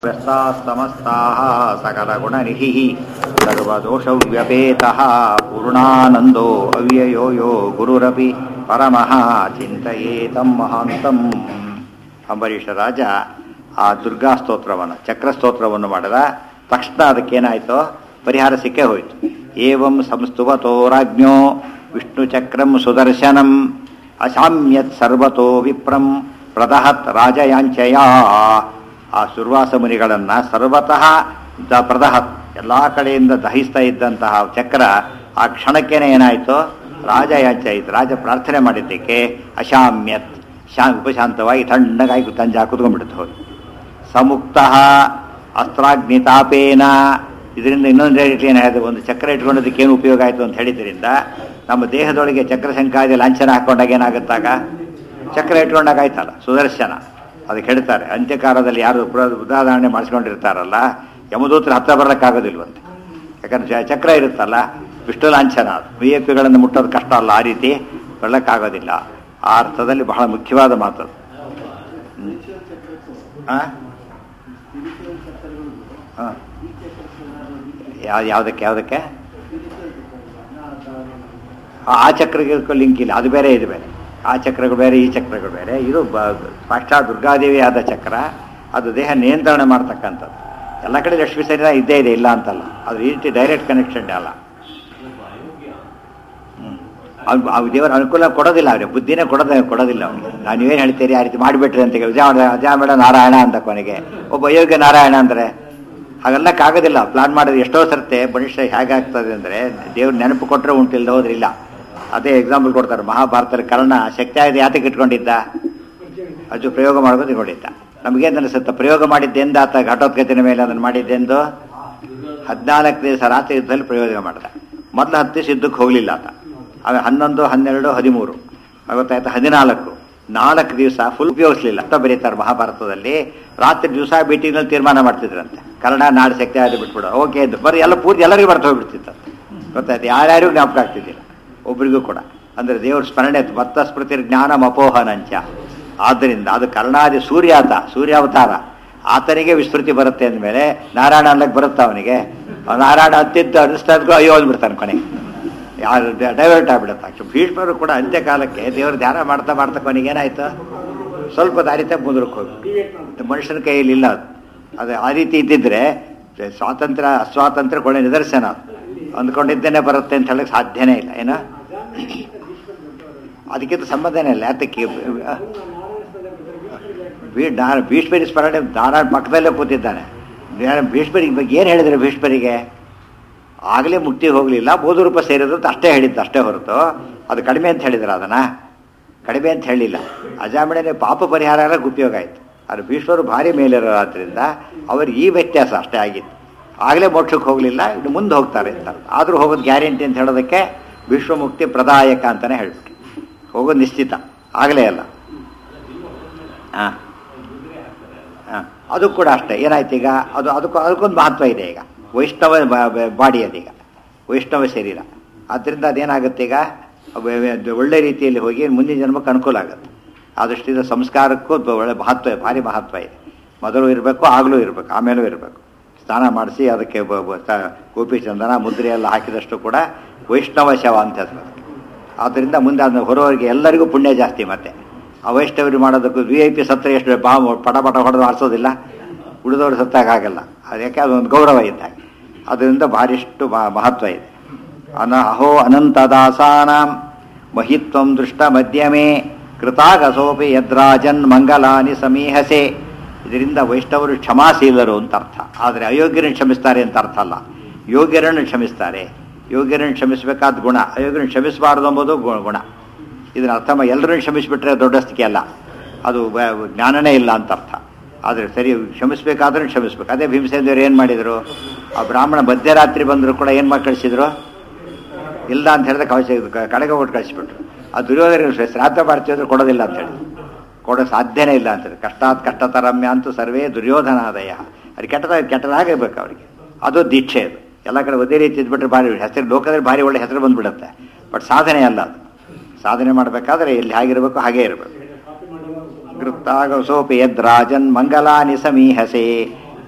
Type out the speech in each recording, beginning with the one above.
ವ್ಯಸ್ತಾಸ್ತಮಸ್ತಾः सकलगुणनिधिः सर्वदोषव्यपेतः पूर्णानन्दो ಅವ್ಯಯೋ ಯೋ ಗುರುರಪಿ ಪರಮಃ ಚಿಂತೆಯೇತಂ ಮಹಾಂತಂ ಅಂಬರೀಷ ರಾಜ ಆ ದುರ್ಗಾ ಸ್ತೋತ್ರವನ್ನು ಚಕ್ರ ಸ್ತೋತ್ರವನ್ನು ಮಾಡಿದ ತಕ್ಷಣ ಅದಕ್ಕೇನಾಯಿತು ಪರಿಹಾರ ಸಿಕ್ಕೇ ಹೋಯಿತು ಏವಂ ಸಂಸ್ತುವತೋ ರಾಜ್ಞೋ ವಿಷ್ಣು ಚಕ್ರಂ ಸುದರ್ಶನಂ ಅಶಾಮ್ಯತ್ ಸರ್ವತೋ ವಿಪ್ರಂ ಪ್ರದಹತ್ ರಾಜಯಾಂಚಯ ಆ ಸುರ್ವಾಸ ಮುನಿಗಳನ್ನ ಸರ್ವತಃ ದ ಪ್ರದಹತ್ ಎಲ್ಲ ಕಡೆಯಿಂದ ದಹಿಸ್ತಾ ಇದ್ದಂತಹ ಚಕ್ರ ಆ ಕ್ಷಣಕ್ಕೇನೆ ಏನಾಯಿತು ರಾಜ ಯಾಚಾಯಿತು ರಾಜ ಪ್ರಾರ್ಥನೆ ಮಾಡಿದ್ದಕ್ಕೆ ಅಶಾಮ್ಯತ್ ಶಾ ಉಪಶಾಂತವಾಗಿ ತಣ್ಣಗಾಗಿ ತಂಜಾ ಕುತ್ಕೊಂಡ್ಬಿಡುತ್ತೆ ಹೋಗಿ ಸಮುಕ್ತ ಅಸ್ತ್ರಾಗ್ನಿತಾಪೇನ ಇದರಿಂದ ಇನ್ನೊಂದು ರೀತಿ ಏನಾಯಿತು ಒಂದು ಚಕ್ರ ಇಟ್ಕೊಳ್ಳೋದಕ್ಕೆ ಏನು ಉಪಯೋಗ ಆಯಿತು ಅಂತ ಹೇಳಿದ್ರಿಂದ ನಮ್ಮ ದೇಹದೊಳಗೆ ಚಕ್ರ ಸಂಕಾದಿ ಲಾಂಛನ ಹಾಕೊಂಡಾಗ ಏನಾಗುತ್ತಾಗ ಚಕ್ರ ಇಟ್ಕೊಂಡಾಗ ಆಯ್ತಲ್ಲ ಸುದರ್ಶನ ಅದಕ್ಕೆ ಹೇಳ್ತಾರೆ ಅಂತ್ಯಕಾಲದಲ್ಲಿ ಯಾರು ಉದಾಹರಣೆ ಮಾಡಿಸ್ಕೊಂಡಿರ್ತಾರಲ್ಲ ಯಮದೂತ್ರ ಹತ್ರ ಬರಲಿಕ್ಕಾಗೋದಿಲ್ವಂತೆ ಯಾಕಂದ್ರೆ ಚಕ್ರ ಇರುತ್ತಲ್ಲ ವಿಷ್ಣು ಲಾಂಛನ ಅದು ವಿ ಎ ಪಿಗಳನ್ನು ಮುಟ್ಟೋದು ಕಷ್ಟ ಅಲ್ಲ ಆ ರೀತಿ ಬರಲಿಕ್ಕಾಗೋದಿಲ್ಲ ಆ ಅರ್ಥದಲ್ಲಿ ಬಹಳ ಮುಖ್ಯವಾದ ಮಾತು ಯಾವ್ದು ಯಾವುದಕ್ಕೆ ಯಾವುದಕ್ಕೆ ಆ ಚಕ್ರಕ್ಕೆ ಲಿಂಕ್ ಇಲ್ಲ ಅದು ಬೇರೆ ಇದು ಬೇರೆ ಆ ಚಕ್ರಗಳು ಬೇರೆ ಈ ಚಕ್ರಗಳು ಬೇರೆ ಇದು ಸಾಕ್ಷಾತ್ ದುರ್ಗಾದೇವಿ ಆದ ಚಕ್ರ ಅದು ದೇಹ ನಿಯಂತ್ರಣ ಮಾಡ್ತಕ್ಕಂಥದ್ದು ಎಲ್ಲ ಕಡೆ ಲಕ್ಷ್ಮೀ ಶರೀರ ಇದ್ದೇ ಇದೆ ಇಲ್ಲ ಅಂತಲ್ಲ ಅದು ಈ ರೀತಿ ಡೈರೆಕ್ಟ್ ಕನೆಕ್ಷನ್ ಅಲ್ಲ ಅವ್ನು ಅವ್ ದೇವರ ಅನುಕೂಲ ಕೊಡೋದಿಲ್ಲ ಅವ್ರಿಗೆ ಬುದ್ಧಿನೇ ಕೊಡೋದ ಕೊಡೋದಿಲ್ಲ ಅವನಿಗೆ ನಾನು ನೀವೇನು ಹೇಳ್ತೀರಿ ಆ ರೀತಿ ಮಾಡಿಬಿಟ್ರಿ ಅಂತ ಅಜಾ ಅಜಾ ಮೇಡ ನಾರಾಯಣ ಅಂತ ಕೊನೆಗೆ ಒಬ್ಬ ಅಯೋಗ್ಯ ನಾರಾಯಣ ಅಂದರೆ ಹಾಗೆಲ್ಲಕ್ಕಾಗೋದಿಲ್ಲ ಪ್ಲಾನ್ ಮಾಡೋದು ಎಷ್ಟೋ ಸರ್ತೆ ಮನುಷ್ಯ ಹೇಗಾಗ್ತದೆ ಅಂದರೆ ದೇವ್ರ ನೆನಪು ಕೊಟ್ಟರೆ ಉಂಟಿಲ್ದ ಹೋದ್ರೆ ಇಲ್ಲ ಅದೇ ಎಕ್ಸಾಂಪಲ್ ಕೊಡ್ತಾರೆ ಮಹಾಭಾರತದಲ್ಲಿ ಕರ್ಣ ಶಕ್ತಿ ಆಗಿದೆ ಯಾತಕ್ಕೆ ಇಟ್ಕೊಂಡಿದ್ದ ಅದು ಪ್ರಯೋಗ ಮಾಡ್ಬೋದು ಇಟ್ಕೊಂಡಿದ್ದ ನಮಗೇನು ಅನಿಸುತ್ತೆ ಪ್ರಯೋಗ ಮಾಡಿದ್ದೆಂದು ಆತ ಘಟೋತ್ಕತಿನ ಮೇಲೆ ಅದನ್ನು ಮಾಡಿದ್ದೆಂದು ಹದಿನಾಲ್ಕು ದಿವಸ ರಾತ್ರಿ ಯುದ್ಧದಲ್ಲಿ ಪ್ರಯೋಗ ಮಾಡಿದ ಮೊದಲು ಹತ್ತು ದಿವಸ ಯುದ್ಧಕ್ಕೆ ಹೋಗಲಿಲ್ಲ ಆತ ಆಮೇಲೆ ಹನ್ನೊಂದು ಹನ್ನೆರಡು ಹದಿಮೂರು ಗೊತ್ತಾಯ್ತು ಹದಿನಾಲ್ಕು ನಾಲ್ಕು ದಿವಸ ಫುಲ್ ಉಪಯೋಗಿಸ್ಲಿಲ್ಲ ಅಂತ ಬರೀತಾರೆ ಮಹಾಭಾರತದಲ್ಲಿ ರಾತ್ರಿ ದಿವಸ ಮೀಟಿಂಗ್ನಲ್ಲಿ ತೀರ್ಮಾನ ಮಾಡ್ತಿದ್ರಂತೆ ಕನ್ನಡ ನಾಡು ಶಕ್ತಿ ಆದ ಬಿಟ್ಬಿಡು ಓಕೆ ಎಂದು ಬರೀ ಎಲ್ಲ ಪೂರ್ತಿ ಎಲ್ಲರಿಗೂ ಬರ್ತಾ ಹೋಗ್ಬಿಡ್ತಿತ್ತು ಗೊತ್ತಾಯ್ತು ಯಾರ್ಯಾರಿಗೂ ಜ್ಞಾಪಕ ಆಗ್ತಿದ್ದಿಲ್ಲ ಒಬ್ರಿಗೂ ಕೂಡ ಅಂದರೆ ದೇವ್ರ ಸ್ಮರಣೆ ಮತ್ತ ಸ್ಮೃತಿ ಜ್ಞಾನ ಮಪೋಹನಂಚ ಆದ್ದರಿಂದ ಅದು ಕರ್ಣಾದಿ ಸೂರ್ಯಾತ ಸೂರ್ಯಾವತಾರ ಆತನಿಗೆ ವಿಸ್ಮೃತಿ ಬರುತ್ತೆ ಅಂದಮೇಲೆ ನಾರಾಯಣ ಅಲ್ಲಕ್ಕೆ ಬರುತ್ತಾ ಅವನಿಗೆ ನಾರಾಯಣ ಹತ್ತಿದ್ದು ಅನಿಸ್ತಾ ಇದ್ಕೋ ಅಯ್ಯೋ ಅಂದ್ಬಿಡ್ತಾನೆ ಕೊನೆಗೆ ಯಾರು ಡೈವರ್ಟ್ ಆಗ್ಬಿಡುತ್ತೆ ಆಕ್ಚು ಭೀಷ್ಮರು ಕೂಡ ಅಂತ್ಯಕಾಲಕ್ಕೆ ದೇವರು ಧ್ಯಾನ ಮಾಡ್ತಾ ಮಾಡ್ತಾ ಕೊನೆಗೆ ಏನಾಯ್ತು ಸ್ವಲ್ಪ ದಾರಿತ ಮುಂದಕ್ಕೆ ಹೋಗಿ ಮನುಷ್ಯನ ಕೈಯಲ್ಲಿ ಇಲ್ಲ ಅದು ಅದು ಆ ರೀತಿ ಇದ್ದಿದ್ರೆ ಸ್ವಾತಂತ್ರ್ಯ ಅಸ್ವಾತಂತ್ರ್ಯ ಕೊನೆ ನಿದರ್ಶನ ಅದು ಅಂದ್ಕೊಂಡಿದ್ದೇನೆ ಬರುತ್ತೆ ಅಂತ ಹೇಳಕ್ಕೆ ಸಾಧ್ಯನೇ ಇಲ್ಲ ಏನೋ ಅದಕ್ಕಿಂತ ಸಂಬಂಧನೇ ಇಲ್ಲ ಯಾತಕ್ಕೆ ಭೀಷ್ಮರಿ ಸ್ಮರಣೆ ನಾರಾಯಣ ಪಕ್ಕದಲ್ಲೇ ಕೂತಿದ್ದಾನೆ ಭೀಷ್ಮರಿಗೆ ಬಗ್ಗೆ ಏನು ಹೇಳಿದ್ರೆ ಭೀಷ್ಮರಿಗೆ ಆಗಲೇ ಮುಕ್ತಿ ಹೋಗಲಿಲ್ಲ ಬೋಧು ರೂಪ ಸೇರಿದ್ರು ಅಂತ ಅಷ್ಟೇ ಹೇಳಿದ್ದು ಅಷ್ಟೇ ಹೊರತು ಅದು ಕಡಿಮೆ ಅಂತ ಹೇಳಿದ್ರು ಅದನ್ನ ಕಡಿಮೆ ಅಂತ ಹೇಳಿಲ್ಲ ಅಜಾಮಿಣನೆ ಪಾಪ ಪರಿಹಾರ ಆಗಕ್ಕೆ ಉಪಯೋಗ ಆಯಿತು ಅದು ಭೀಷ್ಮರು ಭಾರಿ ಮೇಲಿರೋದ್ರಿಂದ ಅವ್ರಿಗೆ ಈ ವ್ಯತ್ಯಾಸ ಅಷ್ಟೇ ಆಗಿತ್ತು ಆಗಲೇ ಮೋಕ್ಷಕ್ಕೆ ಹೋಗಲಿಲ್ಲ ಇನ್ನು ಮುಂದೆ ಹೋಗ್ತಾರೆ ಅಂತ ಆದರೂ ಹೋಗೋದು ಗ್ಯಾರಂಟಿ ಅಂತ ಹೇಳೋದಕ್ಕೆ ವಿಶ್ವಮುಕ್ತಿ ಪ್ರದಾಯಕ ಅಂತಲೇ ಹೇಳ್ಬಿಟ್ಟು ಹೋಗೋದು ನಿಶ್ಚಿತ ಆಗಲೇ ಅಲ್ಲ ಹಾಂ ಹಾಂ ಅದು ಕೂಡ ಅಷ್ಟೇ ಏನಾಯ್ತು ಈಗ ಅದು ಅದಕ್ಕೂ ಅದಕ್ಕೊಂದು ಮಹತ್ವ ಇದೆ ಈಗ ವೈಷ್ಣವ ಬಾಡಿ ಅದೀಗ ವೈಷ್ಣವ ಶರೀರ ಆದ್ದರಿಂದ ಅದೇನಾಗುತ್ತೆ ಈಗ ಒಳ್ಳೆ ರೀತಿಯಲ್ಲಿ ಹೋಗಿ ಮುಂದಿನ ಜನ್ಮಕ್ಕೆ ಅನುಕೂಲ ಆಗುತ್ತೆ ಆ ದೃಷ್ಟಿಯಿಂದ ಸಂಸ್ಕಾರಕ್ಕೂ ಒಳ್ಳೆ ಮಹತ್ವ ಭಾರಿ ಮಹತ್ವ ಇದೆ ಮೊದಲು ಇರಬೇಕು ಆಗಲೂ ಇರಬೇಕು ಆಮೇಲೂ ಇರಬೇಕು ಸ್ನಾನ ಮಾಡಿಸಿ ಅದಕ್ಕೆ ಗೋಪಿ ಚಂದನ ಮುದ್ರೆ ಎಲ್ಲ ಹಾಕಿದಷ್ಟು ಕೂಡ ವೈಷ್ಣವ ಶವ ಅಂತ ಹೆಸರು ಆದ್ದರಿಂದ ಮುಂದೆ ಅದನ್ನ ಹೊರೋರಿಗೆ ಎಲ್ಲರಿಗೂ ಪುಣ್ಯ ಜಾಸ್ತಿ ಮತ್ತೆ ಆ ವೈಷ್ಣವರು ಮಾಡೋದಕ್ಕೂ ವಿ ಐ ಪಿ ಸತ್ರ ಎಷ್ಟು ಬಾ ಪಟ ಪಟ ಹೊಡೆದು ಆರಿಸೋದಿಲ್ಲ ಉಳಿದವರು ಸತ್ತಾಗ ಆಗಲ್ಲ ಅದು ಯಾಕೆ ಅದೊಂದು ಗೌರವ ಇದ್ದಾಗ ಅದರಿಂದ ಭಾರಿಷ್ಟು ಮಹತ್ವ ಇದೆ ಅನ ಅಹೋ ಅನಂತದಾಸಾನಾಂ ಮಹಿತ್ವಂ ದೃಷ್ಟ ಮಧ್ಯಮೇ ಕೃತಾಗಸೋಪಿ ಯದ್ರಾಜನ್ ಮಂಗಲಾನಿ ಸಮೀಹಸೆ ಇದರಿಂದ ವೈಷ್ಣವರು ಕ್ಷಮಾಶೀಲರು ಅಂತ ಅರ್ಥ ಆದರೆ ಅಯೋಗ್ಯರನ್ನು ಕ್ಷಮಿಸ್ತಾರೆ ಅಂತ ಅರ್ಥ ಅಲ್ಲ ಯೋಗ್ಯರನ್ನು ಕ್ಷಮಿಸ್ತಾರೆ ಯೋಗ್ಯರನ್ನು ಕ್ಷಮಿಸಬೇಕಾದ ಗುಣ ಅಯೋಗ್ಯರನ್ನು ಕ್ಷಮಿಸಬಾರದು ಎಂಬುದು ಗುಣ ಇದನ್ನ ಅರ್ಥ ಎಲ್ಲರನ್ನು ಕ್ಷಮಿಸಿಬಿಟ್ರೆ ದೊಡ್ಡಸ್ತಿಕೆ ಅಲ್ಲ ಅದು ಜ್ಞಾನನೇ ಇಲ್ಲ ಅಂತ ಅರ್ಥ ಆದರೆ ಸರಿ ಕ್ಷಮಿಸಬೇಕಾದ್ರೂ ಕ್ಷಮಿಸ್ಬೇಕು ಅದೇ ಭೀಮಸೇನದೇವರು ಏನು ಮಾಡಿದರು ಆ ಬ್ರಾಹ್ಮಣ ಮಧ್ಯರಾತ್ರಿ ಬಂದರೂ ಕೂಡ ಏನು ಮಾಡಿ ಕಳಿಸಿದ್ರು ಇಲ್ಲ ಅಂತ ಹೇಳಿದ್ರೆ ಕಳಿಸಿ ಕಡೆಗೆ ಕೊಟ್ಟು ಕಳಿಸಿಬಿಟ್ರು ಆ ದುರ್ಯೋಧನ ಶ್ರಾದ್ದ ಮಾಡ್ತೀವಿ ಅಂದ್ರೆ ಕೊಡೋದಿಲ್ಲ ಅಂತ ಹೇಳಿ ಕೊಡೋ ಸಾಧ್ಯನೇ ಇಲ್ಲ ಅಂತೇಳಿ ಕಷ್ಟಾತ್ ಕಷ್ಟತರಮ್ಯ ಅಂತೂ ಸರ್ವೇ ದುರ್ಯೋಧನಾದಯ ಅದು ಕೆಟ್ಟದ ಕೆಟ್ಟದಾಗಬೇಕು ಅವರಿಗೆ ಅದು ದೀಕ್ಷೆ ಅದು ಎಲ್ಲ ಕಡೆ ಒಂದೇ ರೀತಿ ಇದ್ಬಿಟ್ರೆ ಭಾರಿ ಹೆಸರು ಲೋಕದಲ್ಲಿ ಭಾರಿ ಒಳ್ಳೆ ಹೆಸರು ಬಂದ್ಬಿಡುತ್ತೆ ಬಟ್ ಸಾಧನೆ ಅಲ್ಲ ಅದು ಸಾಧನೆ ಮಾಡಬೇಕಾದ್ರೆ ಎಲ್ಲಿ ಹಾಗಿರಬೇಕು ಹಾಗೇ ಇರಬೇಕು ಕೃತ್ತಾಗಸೋಪಿ ಯದ್ರಾಜನ್ ಮಂಗಲಾನಿ ಸಮೀಹಸೆ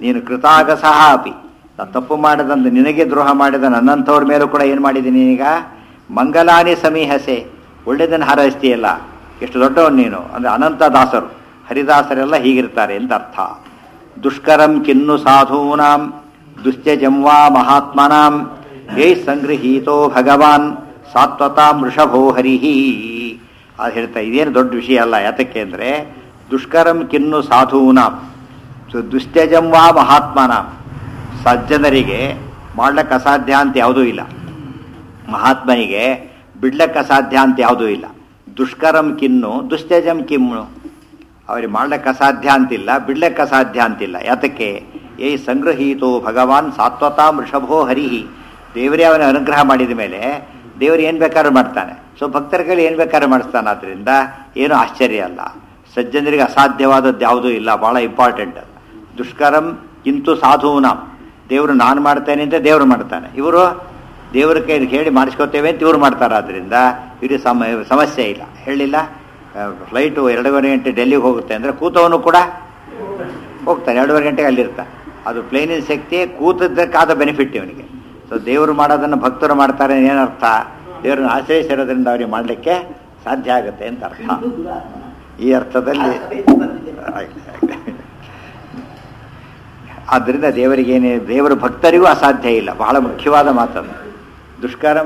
ನೀನು ಕೃತಾಗಸಹ ಅಪಿ ನಾನು ತಪ್ಪು ಮಾಡಿದಂದು ನಿನಗೆ ದ್ರೋಹ ಮಾಡಿದ ನನ್ನಂಥವ್ರ ಮೇಲೂ ಕೂಡ ಏನು ಮಾಡಿದ್ದೀನಿ ನೀನೀಗ ಮಂಗಲಾನಿ ಸಮೀಹಸೆ ಒಳ್ಳೆಯದನ್ನು ಹಾರೈಸ್ತೀಯಲ್ಲ ಎಷ್ಟು ದೊಡ್ಡವನು ನೀನು ಅಂದರೆ ಅನಂತ ದಾಸರು ಹರಿದಾಸರೆಲ್ಲ ಹೀಗಿರ್ತಾರೆ ಅಂತ ಅರ್ಥ ದುಷ್ಕರಂ ಕಿನ್ನು ಸಾಧೂನಾಂ ದುಶ್ಚಜಂ ವಾ ಮಹಾತ್ಮನಾಂ ಯೈ ಸಂಗೃಹೀತೋ ಭಗವಾನ್ ಸಾತ್ವತಾಂ ವೃಷಭೋ ಹರಿಹಿ ಅದು ಹೇಳ್ತಾ ಇದೇನು ದೊಡ್ಡ ವಿಷಯ ಅಲ್ಲ ಯಾತಕ್ಕೆ ಅಂದರೆ ದುಷ್ಕರಂ ಕಿನ್ನು ಸಾಧೂನಾಂ ಸೊ ದುಶ್ಚಜಂ ವಾ ಮಹಾತ್ಮನಾಂ ಸಜ್ಜನರಿಗೆ ಮಾಡ್ಲಿಕ್ಕೆ ಅಸಾಧ್ಯ ಅಂತ ಯಾವುದೂ ಇಲ್ಲ ಮಹಾತ್ಮನಿಗೆ ಬಿಡ್ಲಕ್ಕೆ ಅಸಾಧ್ಯ ಅಂತ ಯಾವುದೂ ಇಲ್ಲ ದುಷ್ಕರಂ ಕಿನ್ನು ದುಶ್ಚಜಂ ಕಿಮ್ಮು ಅವರಿಗೆ ಮಾಡ್ಲಿಕ್ಕೆ ಅಸಾಧ್ಯ ಅಂತಿಲ್ಲ ಬಿಡ್ಲಕ್ಕೆ ಅಸಾಧ್ಯ ಅಂತಿಲ್ಲ ಯಾತಕ್ಕೆ ಏ ಸಂಗ್ರಹೀತೋ ಭಗವಾನ್ ಸಾತ್ವತಾಂ ವೃಷಭೋ ಹರಿಹಿ ದೇವರೇ ಅವನ ಅನುಗ್ರಹ ಮಾಡಿದ ಮೇಲೆ ದೇವರು ಏನು ಬೇಕಾದ್ರೂ ಮಾಡ್ತಾನೆ ಸೊ ಭಕ್ತರ ಕೈಲಿ ಏನು ಬೇಕಾದ್ರೂ ಮಾಡಿಸ್ತಾನೆ ಆದ್ದರಿಂದ ಏನೂ ಆಶ್ಚರ್ಯ ಅಲ್ಲ ಸಜ್ಜನರಿಗೆ ಅಸಾಧ್ಯವಾದದ್ದು ಯಾವುದೂ ಇಲ್ಲ ಭಾಳ ಇಂಪಾರ್ಟೆಂಟ್ ದುಷ್ಕರಂ ಇಂತು ಸಾಧೂನಾಂ ದೇವರು ನಾನು ಮಾಡ್ತೇನೆ ಅಂತ ದೇವರು ಮಾಡ್ತಾನೆ ಇವರು ದೇವರ ಕೈ ಹೇಳಿ ಮಾಡಿಸ್ಕೋತೇವೆ ಅಂತ ಇವ್ರು ಮಾಡ್ತಾರೆ ಆದ್ದರಿಂದ ಇಡೀ ಸಮ ಸಮಸ್ಯೆ ಇಲ್ಲ ಹೇಳಿಲ್ಲ ಫ್ಲೈಟು ಎರಡೂವರೆ ಗಂಟೆ ಡೆಲ್ಲಿಗೆ ಹೋಗುತ್ತೆ ಅಂದರೆ ಕೂತವನು ಕೂಡ ಹೋಗ್ತಾನೆ ಎರಡೂವರೆ ಗಂಟೆಗೆ ಅಲ್ಲಿರ್ತಾನೆ ಅದು ಪ್ಲೇನಿನ ಶಕ್ತಿ ಕೂತದ್ದಕ್ಕಾದ ಬೆನಿಫಿಟ್ ಇವನಿಗೆ ಸೊ ದೇವರು ಮಾಡೋದನ್ನು ಭಕ್ತರು ಮಾಡ್ತಾರೆ ಏನರ್ಥ ದೇವರನ್ನು ಆಶ್ರಯಿಸಿರೋದ್ರಿಂದ ಅವರಿಗೆ ಮಾಡಲಿಕ್ಕೆ ಸಾಧ್ಯ ಆಗುತ್ತೆ ಅಂತ ಅರ್ಥ ಈ ಅರ್ಥದಲ್ಲಿ ಆದ್ದರಿಂದ ದೇವರಿಗೇನೇ ದೇವರ ಭಕ್ತರಿಗೂ ಅಸಾಧ್ಯ ಇಲ್ಲ ಬಹಳ ಮುಖ್ಯವಾದ ಮಾತನ್ನು ದುಷ್ಕರಂ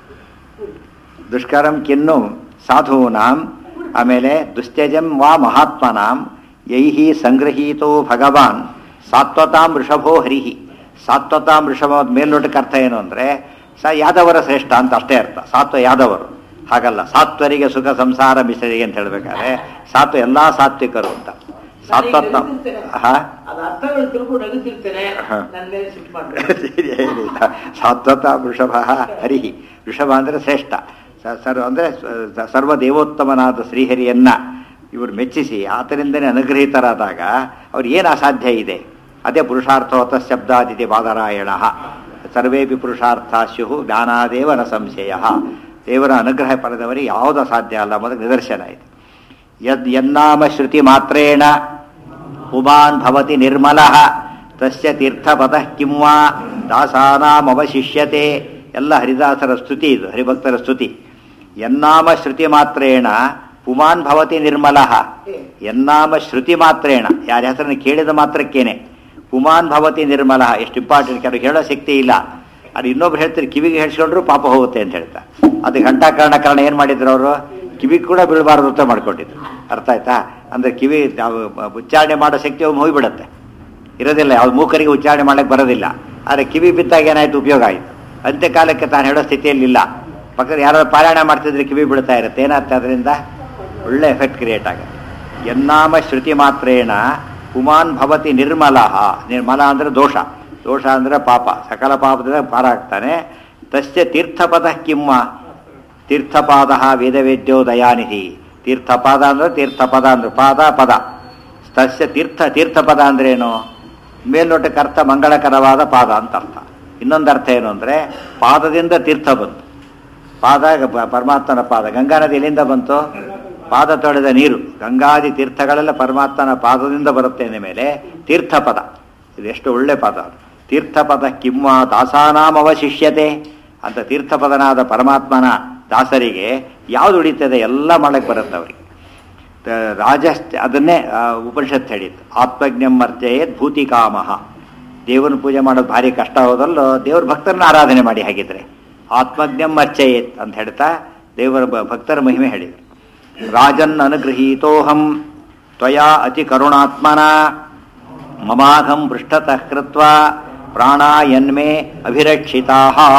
ದುಷ್ಕರಂ ಕಿನ್ನು ಸಾಧೂನಾಂ ಆಮೇಲೆ ದುಶ್ಚಜಂ ವಾ ಮಹಾತ್ಮನಾಂ ಯೈಹಿ ಸಂಗ್ರಹೀತೋ ಭಗವಾನ್ ಸಾತ್ವತಾಂ ವೃಷಭೋ ಹರಿಹಿ ಸಾತ್ವತಾಂ ವೃಷಭ ಮೇಲ್ನೋಟಕ್ಕೆ ಅರ್ಥ ಏನು ಅಂದರೆ ಸ ಯಾದವರ ಶ್ರೇಷ್ಠ ಅಂತ ಅಷ್ಟೇ ಅರ್ಥ ಸಾತ್ವ ಯಾದವರು ಹಾಗಲ್ಲ ಸಾತ್ವರಿಗೆ ಸುಖ ಸಂಸಾರ ಮಿಶ್ರಿಗೆ ಅಂತ ಹೇಳ್ಬೇಕಾದ್ರೆ ಸಾತ್ವ ಎಲ್ಲಾ ಸಾತ್ವಿಕರು ಅಂತ ಸಾತ್ವತ ಹಾ ಅದ ಅರ್ಥಗಳು ತಿಳ್ಕೊಂಡು ನಗುತ್ತಿರ್ತೇನೆ ಹಾ. ನನ್ನ ಮೇಲೆ ಸಿಟ್ಟು ಮಾಡ್ಬೇಡಿ ಏನಿಲ್ಲ ಸಾತ್ವತ ವೃಷಭ ಹರಿಹಿ ವೃಷಭ ಅಂದರೆ ಶ್ರೇಷ್ಠ ಸ- ಸರ್ವ ಅಂದರೆ ಸ- ಸರ್ವ ದೇವೋತ್ತಮನಾದ ಶ್ರೀಹರಿಯನ್ನ ಇವರು ಮೆಚ್ಚಿಸಿ ಆತನಿಂದನೇ ಅನುಗ್ರಹಿತರಾದಾಗ ಅವ್ರು ಏನು ಅಸಾಧ್ಯ ಇದೆ ಅದೇ ಪುರುಷಾರ್ಥವತ ಶಬ್ದಾದಿತಿ ಬಾದರಾಯಣ ಸರ್ವೇಪಿ ಪುರುಷಾರ್ಥ ಸ್ಯು ಜ್ಞಾನಾದೇವ ನ ಸಂಶಯ ದೇವರ ಅನುಗ್ರಹ ಪಡೆದವರಿಗೆ ಯಾವುದು ಅಸಾಧ್ಯ ಅಲ್ಲ ಮೊದಲು ನಿದರ್ಶನ ಇದೆ ಯದ್ ಯನ್ನಾಮ ಶ್ರುತಿ ಮಾತ್ರೇಣ ಪುಮಾನ್ ಭವತಿ ನಿರ್ಮಲಃ ತಸ್ಯ ತೀರ್ಥಪದ ಕಿಂವಾ ದಾಸಾನಾಮವಶಿಷ್ಯತೆ ಎಲ್ಲ ಹರಿದಾಸರ ಸ್ತುತಿ ಇದು ಹರಿಭಕ್ತರ ಸ್ತುತಿ ಯನ್ನಾಮ ಶ್ರುತಿ ಮಾತ್ರೇಣ ಪುಮಾನ್ ಭವತಿ ನಿರ್ಮಲಃ ಯನ್ನಾಮ ಶ್ರುತಿ ಮಾತ್ರೇಣ ಯಾರ ಹೆಸರನ್ನು ಕೇಳಿದ ಮಾತ್ರಕ್ಕೇನೆ ಪುಮಾನ್ ಭವತಿ ನಿರ್ಮಲಃ ಎಷ್ಟು ಇಂಪಾರ್ಟೆಂಟ್ ಕೆಲವು ಹೇಳೋ ಶಕ್ತಿ ಇಲ್ಲ ಅದು ಇನ್ನೊಬ್ರು ಹೇಳ್ತಾರೆ ಕಿವಿಗೆ ಹೇಳ್ಸ್ಕೊಂಡ್ರು ಪಾಪ ಹೋಗುತ್ತೆ ಅಂತ ಹೇಳ್ತಾರೆ ಅದು ಘಂಟಾಕರಣ ಕಾರಣ ಏನು ಮಾಡಿದ್ರು ಅವರು ಕಿವಿಗೆ ಕೂಡ ಬೀಳಬಾರ್ದು ಅಂತ ಮಾಡ್ಕೊಂಡಿದ್ರು ಅರ್ಥ ಆಯ್ತಾ ಅಂದ್ರೆ ಕಿವಿ ನಾವು ಉಚ್ಚಾರಣೆ ಮಾಡೋ ಶಕ್ತಿ ಒಮ್ಮೆ ಹೋಗ್ಬಿಡುತ್ತೆ ಇರೋದಿಲ್ಲ ಯಾವ್ದು ಮೂಕರಿಗೆ ಉಚ್ಚಾರಣೆ ಮಾಡಕ್ಕೆ ಬರೋದಿಲ್ಲ ಆದರೆ ಕಿವಿ ಬಿದ್ದಾಗ ಏನಾಯ್ತು ಉಪಯೋಗ ಆಯಿತು ಅಂತ್ಯಕಾಲಕ್ಕೆ ತಾನು ಹೇಳೋ ಸ್ಥಿತಿಯಲ್ಲಿಲ್ಲ ಪಕ್ಕದ ಯಾರಾದ್ರು ಪಾರಾಯಣ ಮಾಡ್ತಿದ್ರೆ ಕಿವಿ ಬೀಳ್ತಾ ಇರುತ್ತೆ ಏನಾಗ್ತದೆ ಅದರಿಂದ ಒಳ್ಳೆ ಎಫೆಕ್ಟ್ ಕ್ರಿಯೇಟ್ ಆಗುತ್ತೆ ಯನ್ನಾಮ ಶ್ರುತಿ ಮಾತ್ರೇಣ ಪುಮಾನ್ ಭವತಿ ನಿರ್ಮಲ ನಿರ್ಮಲ ಅಂದರೆ ದೋಷ ದೋಷ ಅಂದರೆ ಪಾಪ ಸಕಲ ಪಾಪದಿಂದ ಪಾರಾಗ್ತಾನೆ ತಸ್ಯ ತೀರ್ಥಪದ ಕಿಮ್ಮ ತೀರ್ಥಪಾದ ವೇದವೇದ್ಯೋ ದಯಾನಿಧಿ ತೀರ್ಥಪಾದ ಅಂದ್ರೆ ತೀರ್ಥಪದ ಅಂದ್ರೆ ಪಾದ ಪದ ತಸ್ಯ ತೀರ್ಥ ತೀರ್ಥಪದ ಅಂದ್ರೆ ಏನು ಮೇಲ್ನೋಟಕ್ಕೆ ಅರ್ಥ ಮಂಗಳಕರವಾದ ಪಾದ ಅಂತ ಅರ್ಥ ಇನ್ನೊಂದು ಅರ್ಥ ಏನು ಅಂದರೆ ಪಾದದಿಂದ ತೀರ್ಥ ಬಂತು ಪಾದ ಪ- ಪರಮಾತ್ಮನ ಪಾದ ಗಂಗಾ ನದಿ ಎಲ್ಲಿಂದ ಬಂತು ಪಾದ ತೊಳೆದ ನೀರು ಗಂಗಾದಿ ತೀರ್ಥಗಳೆಲ್ಲ ಪರಮಾತ್ಮನ ಪಾದದಿಂದ ಬರುತ್ತೆ ಅಂದ ಮೇಲೆ ತೀರ್ಥಪದ ಇದು ಎಷ್ಟು ಒಳ್ಳೆ ಪದ ಅದು. ತೀರ್ಥಪದ ಕಿಮ್ಮ ದಾಸಾನಾಂ ಅವಶಿಷ್ಯತೆ ಅಂತ ತೀರ್ಥಪದನಾದ ಪರಮಾತ್ಮನ ದಾಸರಿಗೆ ಯಾವುದು ಉಳಿತದೆ ಎಲ್ಲ ಮಾಡಕ್ಕೆ ಬರುತ್ತೆ ಅವರಿಗೆ ತ- ರಾಜ ಅದನ್ನೇ ಆ, ಉಪನಿಷತ್ ಹೇಳಿತ್ತು ಆತ್ಮಜ್ಞಂ ಅರ್ಚಯೇತ್ ಭೂತಿಕಾಮಹ ದೇವರನ್ನ ಪೂಜೆ ಮಾಡೋದು ಭಾರಿ ಕಷ್ಟ ಹೋದಲ್ಲೋ ದೇವ್ರ ಭಕ್ತರನ್ನ ಆರಾಧನೆ ಮಾಡಿ ಹಾಗಿದ್ರೆ ಆತ್ಮಜ್ಞಂ ಅರ್ಚಯೇತ್ ಅಂತ ಹೇಳ್ತಾ ದೇವರ ಬ- ಭಕ್ತರ ಮಹಿಮೆ ಹೇಳಿದರು ರಾಜನ್ ಅನುಗೃಹೀತೋಹಂ ತ್ವಯಾ ಅತಿ ಕರುಣಾತ್ಮನ ಮಮಾಘಂ ಪೃಷ್ಠತಃ ಕೃತ್ವ ಪ್ರಾಣಾಯನ್ಮೇ ಅಭಿರಕ್ಷಿತಾ